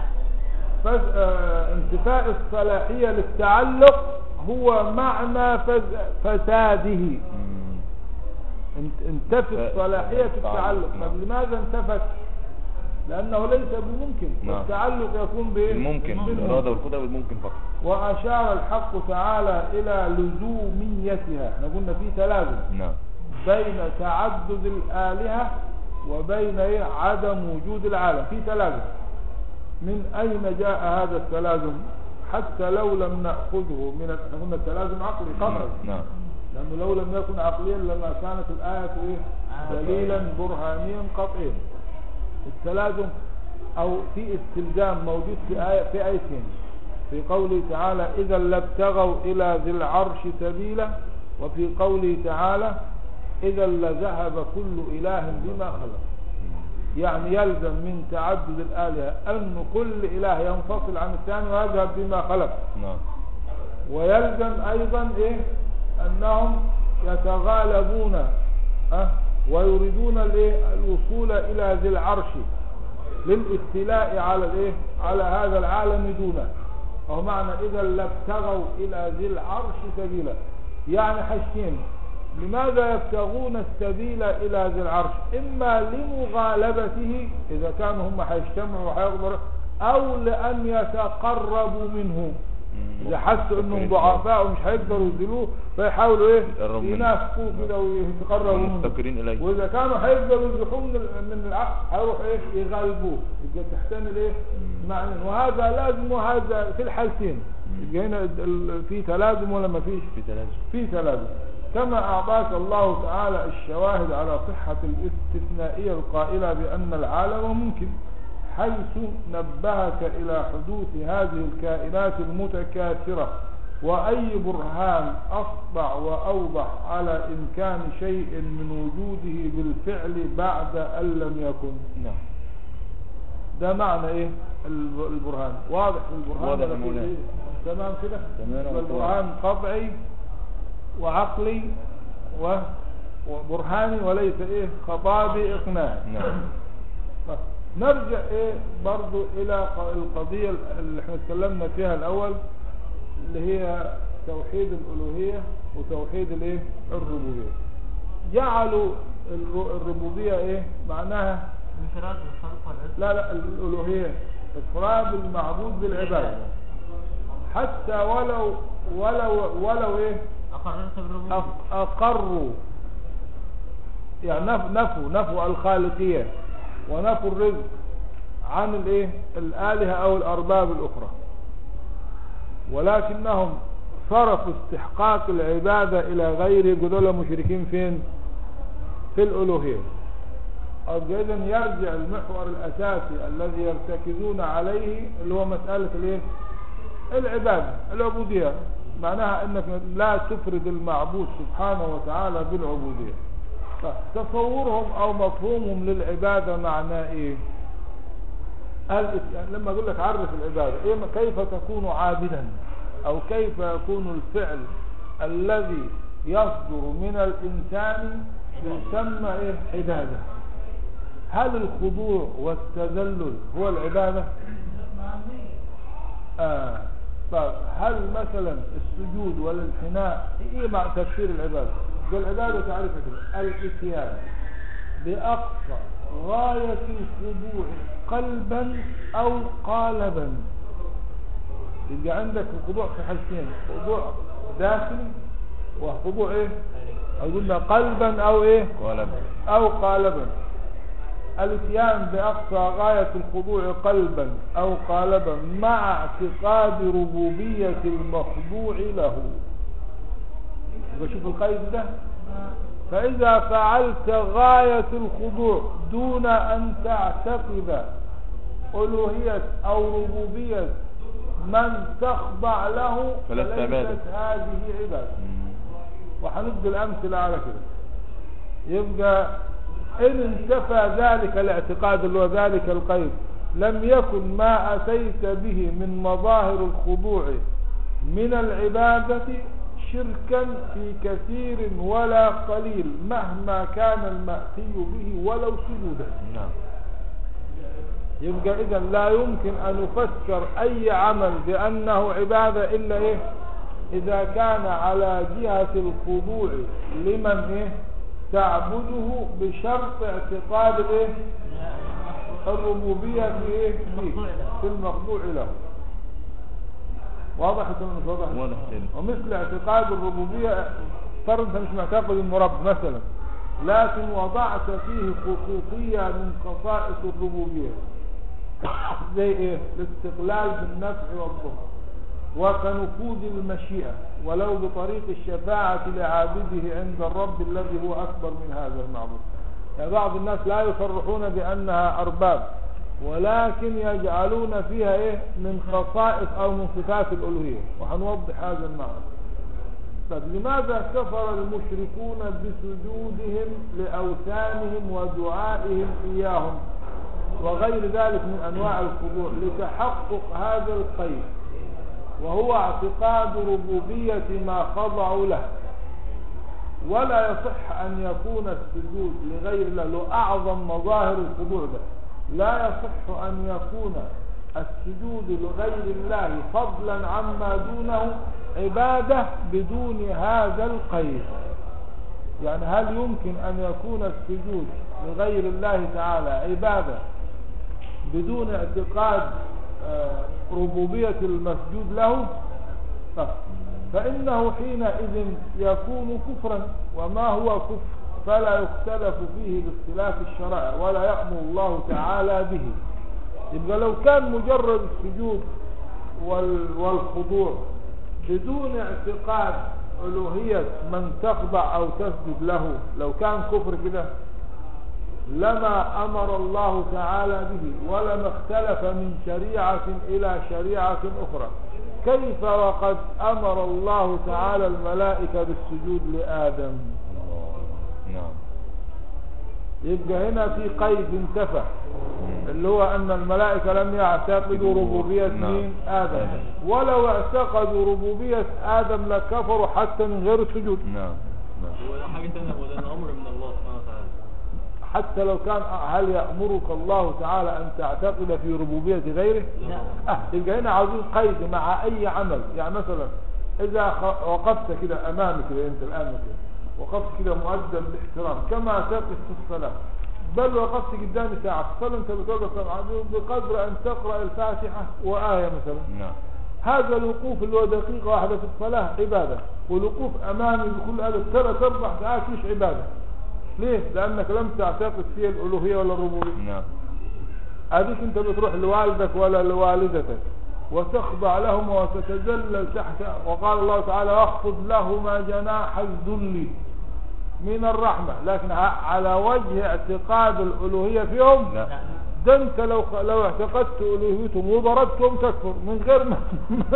فس- آه، انتفاء الصلاحيه للتعلق هو معنى فز- فساده مم. انت- انتفت ف- صلاحية التعلق، التعلق نعم. طب لماذا انتفت لأنه ليس بممكن نعم. والتعلق يكون بإيه الممكن الإرادة والقدرة بالممكن فقط وأشار الحق تعالى إلى لزوميتها احنا قلنا في تلازم نعم بين تعدد الآلهة وبين إيه عدم وجود العالم في تلازم من أين جاء هذا التلازم حتى لو لم نأخذه من احنا قلنا التلازم عقلي قطعي نعم لأنه لو لم يكن عقليا لما كانت الآية إيه؟ دليلا برهانيا قطعيا التلازم أو في استلزام موجود في آية في آيتين في قوله تعالى إذا لابتغوا إلى ذي العرش سبيلا وفي قوله تعالى إذا لذهب كل إله بما خلق يعني يلزم من تعدد الآلهة أن كل إله ينفصل عن الثاني ويذهب بما خلق نعم ويلزم ايضا ايه انهم يتغالبون أه ويريدون الايه الوصول الى ذي العرش للاستيلاء على الايه على هذا العالم دونه وهو معنى اذا لابتغوا الى ذي العرش سبيلا يعني حاجتين لماذا يبتغون السبيل الى ذي العرش اما لمغالبته اذا كانوا هم هيجتمعوا وهيقدروا او لان يتقربوا منه مم. اذا حسوا انهم مستقرين. ضعفاء ومش هيقدروا ينزلوه فيحاولوا ايه يقربوا منه. ينافقوا كده ويتقربوا منه مستقرين إليه واذا كانوا هيقدروا يزحوه من ال- من العقل هيروح ايه يغلبوه يبقى تحتمل ايه معنى وهذا لازم وهذا في الحالتين يبقى هنا ال- ال- في تلازم ولا ما فيش في تلازم في تلازم كما أعطاك الله تعالى الشواهد على صحة الاستثنائية القائلة بأن العالم ممكن حيث نبهك إلى حدوث هذه الكائنات المتكاثرة وأي برهان أصبع وأوضح على إمكان شيء من وجوده بالفعل بعد أن لم يكن نعم ده معنى إيه الب- البرهان واضح في البرهان واضح ولا يا في مولانا. إيه؟ تمام كده تمام يبقى البرهان قطعي وعقلي و- وبرهاني وليس ايه خطابي اقناعي نعم طيب، نرجع ايه برضو الى ق- القضية اللي احنا اتكلمنا فيها الاول اللي هي توحيد الالوهية وتوحيد الايه الربوبية جعلوا الر- الربوبية ايه معناها انفراد الخلق والرزق لا لا الالوهية افراد المعبود بالعبادة حتى ولو ولو ولو ايه أقررت بالربوبية أق- أقروا يعني نف- نفوا نفوا الخالقية ونفوا الرزق عن الايه الآلهة أو الأرباب الأخرى ولكنهم صرفوا استحقاق العبادة إلى غيره دول مشركين فين في الألوهية إذا يرجع المحور الأساسي الذي يرتكزون عليه اللي هو مسألة الايه العبادة العبودية معناها انك لا تفرد المعبود سبحانه وتعالى بالعبودية تصورهم او مفهومهم للعبادة معناه ايه قال يعني لما اقول لك عرف العبادة إيه كيف تكون عابدا او كيف يكون الفعل الذي يصدر من الانسان يسمى ايه عبادة هل الخضوع والتذلل هو العبادة آه. طيب هل مثلا السجود والانحناء ايه مع تفسير العبادة بالعبادة تعرفها كده الاتيان بأقصى غاية الخضوع قلبا أو قالبا يبقى عندك الخضوع في حاجتين خضوع داخلي وخضوع ايه قلنا قلبا او ايه قال او قالبا الاتيان باقصى غاية الخضوع قلبا او قالبا مع اعتقاد ربوبية المخضوع له بشوف القيد ده فاذا فعلت غاية الخضوع دون ان تعتقد الوهية او ربوبية من تخضع له فلست عبادة. فليست هذه عبادة وهندي الامثله على كده يبقى ان انتفى ذلك الاعتقاد اللي هو ذلك القيد لم يكن ما أتيت به من مظاهر الخضوع من العبادة شركا في كثير ولا قليل مهما كان المأتي به ولو سجودا نعم يبقى إذا لا يمكن أن يفسر أي عمل بأنه عبادة إلا إيه إذا كان على جهة الخضوع لمن إيه تعبده بشرط اعتقاد إيه الربوبية في إيه فيه في المخضوع له واضح ولا مش واضح واضح سيدي ومثل اعتقاد الربوبية فرض انت مش معتقد انه رب مثلا لكن وضعت فيه خصوصية من خصائص الربوبية زي ايه الاستقلال بالنفع والضر وكنفوذ المشيئة ولو بطريق الشفاعة لعابده عند الرب الذي هو أكبر من هذا المعبود يعني بعض الناس لا يصرحون بأنها أرباب ولكن يجعلون فيها إيه من خصائص أو من صفات الألوهية وهنوضح هذا المعنى طب لماذا كفر المشركون بسجودهم لأوثانهم ودعائهم إياهم وغير ذلك من أنواع الخضوع لتحقق هذا القيد وهو اعتقاد ربوبية ما خضعوا له ولا يصح أن يكون السجود لغير الله له أعظم مظاهر الخضوع ده لا يصح أن يكون السجود لغير الله فضلا عما دونه عبادة بدون هذا القيد يعني هل يمكن أن يكون السجود لغير الله تعالى عبادة بدون اعتقاد آه، ربوبية المسجود له طب فإنه حينئذ يكون كفرا وما هو كفر فلا يختلف فيه باختلاف الشرائع ولا يأمر الله تعالى به يبقى لو كان مجرد السجود وال- والخضوع بدون اعتقاد ألوهية من تخضع أو تسجد له لو كان كفر كده لما أمر الله تعالى به ولما اختلف من شريعة إلى شريعة أخرى كيف وقد أمر الله تعالى الملائكة بالسجود لآدم الله نعم يبقى هنا في قيد انتفى اللي هو أن الملائكة لم يعتقدوا ربوبية نعم. مين آدم آدم. ولو اعتقدوا ربوبية آدم لكفروا حتى من غير السجود نعم نعم ولا حاجة تانية ولا أمر من الله سبحانه وتعالى حتى لو كان هل يأمرك الله تعالى أن تعتقد في ربوبية غيره لا أه يبقى هنا عاوزين قيد مع أي عمل يعني مثلا إذا خ- وقفت كده أمامي كده أنت الآن كده وقفت كده مؤدب باحترام كما تقف في الصلاة بل وقفت قدامي ساعة في الصلاة أنت بتوقف طبعا بقدر أن تقرأ الفاتحة وآية مثلا نعم هذا الوقوف اللي هو دقيقة واحدة في الصلاة عبادة والوقوف أمامي بكل هذا ثلاث أربع ساعات مش عبادة ليه؟ لأنك لم تعتقد فيه الألوهية ولا الربوبية نعم هذيك أنت بتروح لوالدك ولا لوالدتك وتخضع لهم وتتذلل تحت وقال الله تعالى واخفض لهما جناح الذل من الرحمة لكن ع- على وجه اعتقاد الألوهية فيهم لا ده انت لو لو اعتقدت الوهيتهم وضربتهم تكفر من غير ما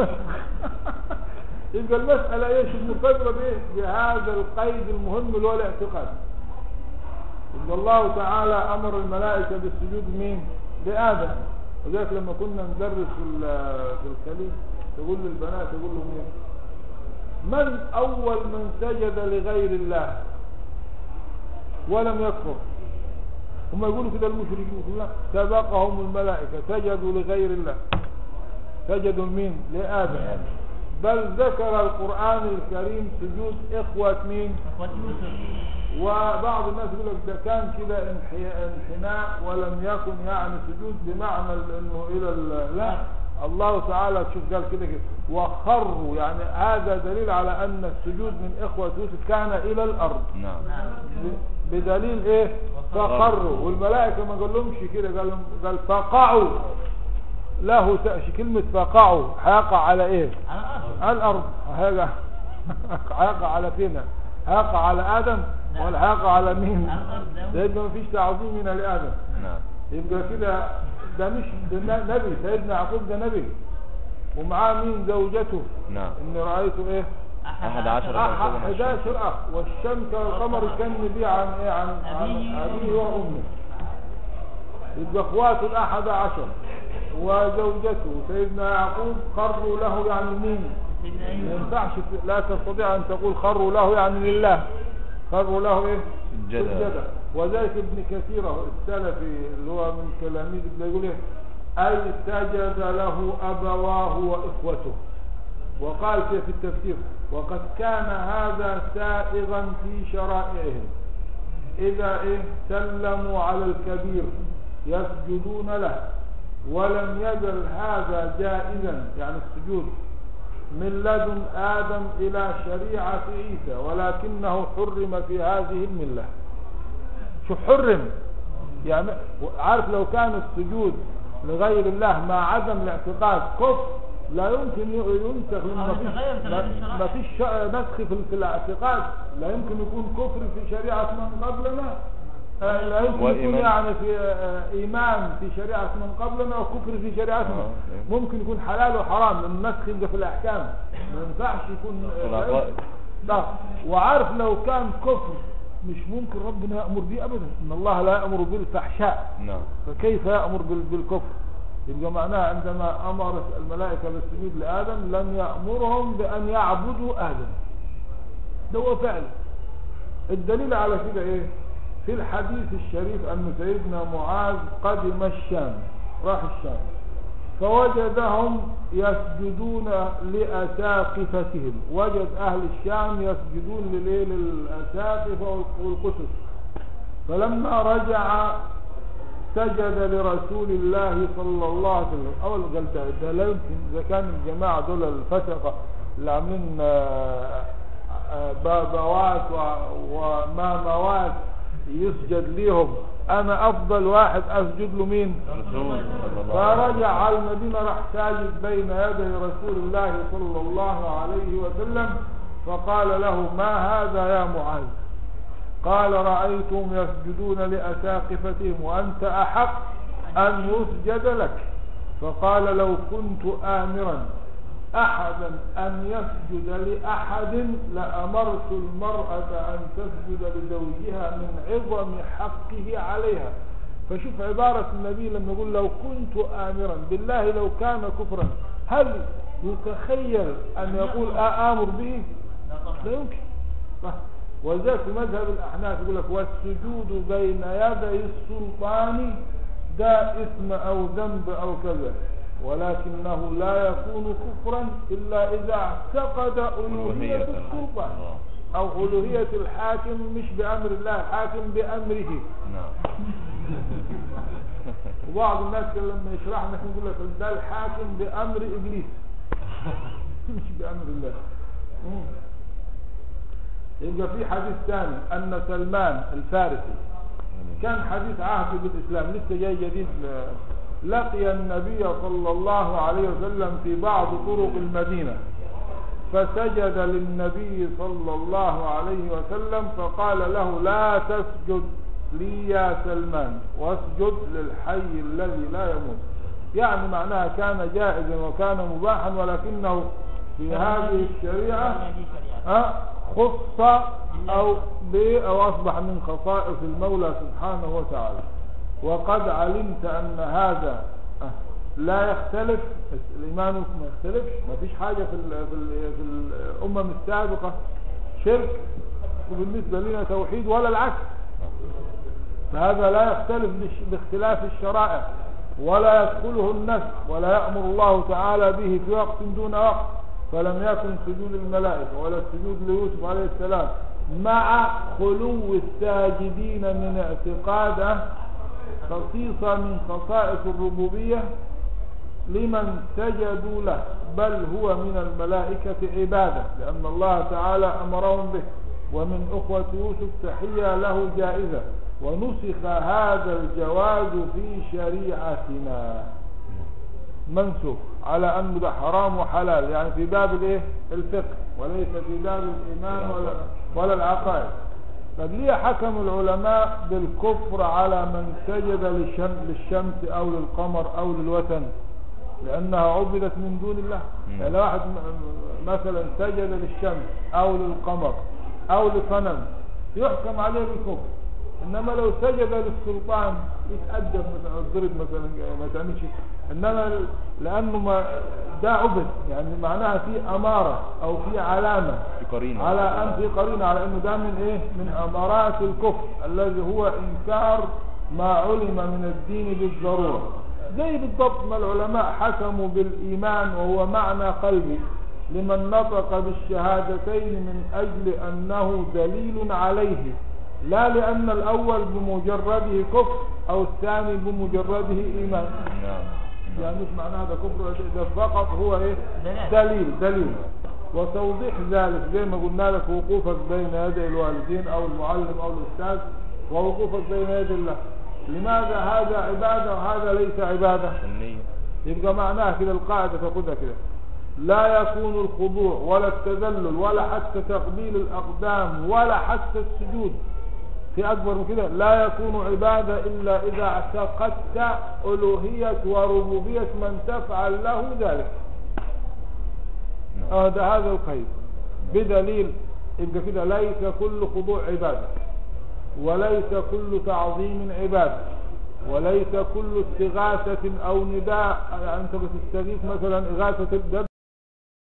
يبقى المسألة ايش المقدرة بايه بهذا القيد المهم اللي هو الاعتقاد يبقى الله تعالى امر الملائكة بالسجود مين لآدم وذلك لما كنا ندرس في ال- في الخليج تقول للبنات تقول لهم ايه من اول من سجد لغير الله ولم يكفر هم يقولوا كده المشركين يقولوا لا سبقهم الملائكة سجدوا لغير الله سجدوا مين لآدم بل ذكر القرآن الكريم سجود إخوة مين اخوات يوسف وبعض الناس يقول لك ده كان كده انحي- انحناء ولم يكن يعني سجود بمعنى ال- انه الى ال- لا الله تعالى شوف قال كده كده وخروا يعني هذا دليل على ان السجود من اخوة يوسف كان الى الارض نعم نعم ب- بدليل ايه فقروا والملائكة ما قال لهمش كده قال لهم قال فقعوا له تأشي كلمة فقعوا هيقع على ايه على الارض على الارض هيقع هيقع على فينا هيقع على ادم لا. ولا هيقع على مين على الارض لا. ده يبقى مفيش تعظيم هنا لادم نعم يبقى كده ده مش ده ن- نبي سيدنا يعقوب ده نبي ومعاه مين زوجته نعم اني رايته ايه أحد عشر أح- كوكبا 11 اخ والشمس والقمر كان بيه عن ايه عن عن أبيه ابيه وامه يبقى اخواته الاحد عشر وزوجته سيدنا يعقوب خروا له يعني مين سيدنا ما أيوب ينفعش لا تستطيع ان تقول خروا له يعني لله خروا له ايه سجدا. سجدا وذلك ابن كثير السلفي اللي هو من تلاميذ ابن يقول ايه اي سجد له ابواه واخوته وقال في في التفسير وقد كان هذا سائغا في شرائعهم إذا إيه سلموا على الكبير يسجدون له ولم يزل هذا جائزا يعني السجود من لدن آدم إلى شريعة عيسى ولكنه حرم في هذه الملة شو حرم يعني عارف لو كان السجود لغير الله مع عدم الاعتقاد كفر لا يمكن ي- ينسخ لأن آه، ما فيش تغير تغير الشرائع. ما فيش ش- نسخ في في الاعتقاد لا يمكن يكون كفر في شريعة من قبلنا آه، لا يمكن يكون وإيمان. يعني في آه، إيمان في شريعة من قبلنا وكفر في شريعتنا آه، ممكن يكون حلال وحرام لأن النسخ يبقى في الأحكام ما ينفعش يكون في العقائد. لا وعارف لو كان كفر مش ممكن ربنا يأمر به أبدا إن الله لا يأمر بالفحشاء نعم فكيف يأمر بال- بالكفر يبقى معناها عندما أمر الملائكة بالسجود لآدم لم يأمرهم بأن يعبدوا آدم ده هو فعل الدليل على كده إيه في الحديث الشريف أن سيدنا معاذ قدم الشام راح الشام فوجدهم يسجدون لأساقفتهم وجد أهل الشام يسجدون للإيه؟ للأساقفة والقسس فلما رجع سجد لرسول الله صلى الله عليه وسلم اول قال ده, ده لا يمكن اذا كان الجماعه دول الفسقه اللي عاملين آه، آه، بابوات و- وماموات يسجد ليهم انا افضل واحد اسجد له مين رسول صلى الله عليه وسلم. فرجع على المدينة راح ساجد بين يدي رسول الله صلى الله عليه وسلم فقال له ما هذا يا معاذ قال رأيتهم يسجدون لأساقفتهم وأنت أحق أن يسجد لك فقال لو كنت آمرا أحدا أن يسجد لأحد لأمرت المرأة أن تسجد لزوجها من عظم حقه عليها فشوف عبارة النبي لما يقول لو كنت آمرا بالله لو كان كفرا هل يتخيل أن يقول آمر به لا طبعا لا يمكن صح. ولذلك في مذهب الأحناف يقول لك والسجود بين يدي السلطان ده إثم أو ذنب أو كذا ولكنه لا يكون كفرا إلا إذا اعتقد ألوهية ألوهية السلطان الله. أو ألوهية الحاكم مش بأمر الله الحاكم بأمره نعم وبعض الناس كان لما يشرح لك يقول لك ده الحاكم بأمر إبليس مش بأمر الله مم. يبقى في حديث ثاني أن سلمان الفارسي كان حديث عهد بالإسلام لسه جاي جديد ل- لقي النبي صلى الله عليه وسلم في بعض طرق المدينة فسجد للنبي صلى الله عليه وسلم فقال له لا تسجد لي يا سلمان واسجد للحي الذي لا يموت يعني معناها كان جائزا وكان مباحا ولكنه في هذه الشريعة دي شريعة أه، خص أو ب أو أصبح من خصائص المولى سبحانه وتعالى وقد علمت أن هذا أه، لا يختلف الإيمان ما يختلفش ما فيش حاجة في ال في, ال في الأمم السابقة شرك وبالنسبة لنا توحيد ولا العكس فهذا لا يختلف بش- باختلاف الشرائع ولا يدخله النفس ولا يأمر الله تعالى به في وقت دون وقت فلم يكن سجود الملائكة ولا السجود ليوسف عليه السلام مع خلو الساجدين من اعتقاد خصيصة من خصائص الربوبية لمن سجدوا له بل هو من الملائكة عبادة لأن الله تعالى أمرهم به ومن أخوة يوسف تحية له جائزة ونسخ هذا الجواز في شريعتنا منسوخ على أنه ده حرام وحلال يعني في باب الايه الفقه وليس في باب الإيمان ولا, ولا العقائد طب ليه حكم العلماء بالكفر على من سجد للشم- للشمس أو للقمر أو للوثن لأنها عبدت من دون الله مم. يعني لو واحد م- مثلا سجد للشمس أو للقمر أو لصنم يحكم عليه بالكفر انما لو سجد للسلطان يتأدب مثلا يضرب مثلا ما تعملش انما لانه ما ده عبد يعني معناها في اماره او في علامه في قرينة على ان في قرينه على انه ده من ايه من امارات الكفر الذي هو انكار ما علم من الدين بالضروره زي بالضبط ما العلماء حكموا بالايمان وهو معنى قلبي لمن نطق بالشهادتين من اجل انه دليل عليه لا لان الاول بمجرده كفر او الثاني بمجرده ايمان نعم يعني مش معناها ده كفر ده فقط هو ايه دلالة. دليل دليل وتوضيح ذلك زي ما قلنا لك وقوفك بين يدي الوالدين او المعلم او الاستاذ ووقوفك بين يدي الله لماذا هذا عبادة وهذا ليس عبادة النية يبقى معناها كده القاعدة تاخدها كده لا يكون الخضوع ولا التذلل ولا حتى تقبيل الأقدام ولا حتى السجود في أكبر من كده لا يكون عبادة إلا إذا اعتقدت ألوهية وربوبية من تفعل له ذلك نعم آه ده هذا القيد بدليل يبقى كده ليس كل خضوع عبادة وليس كل تعظيم عبادة وليس كل استغاثة أو نداء يعني أنت بتستغيث مثلا إغاثة الدب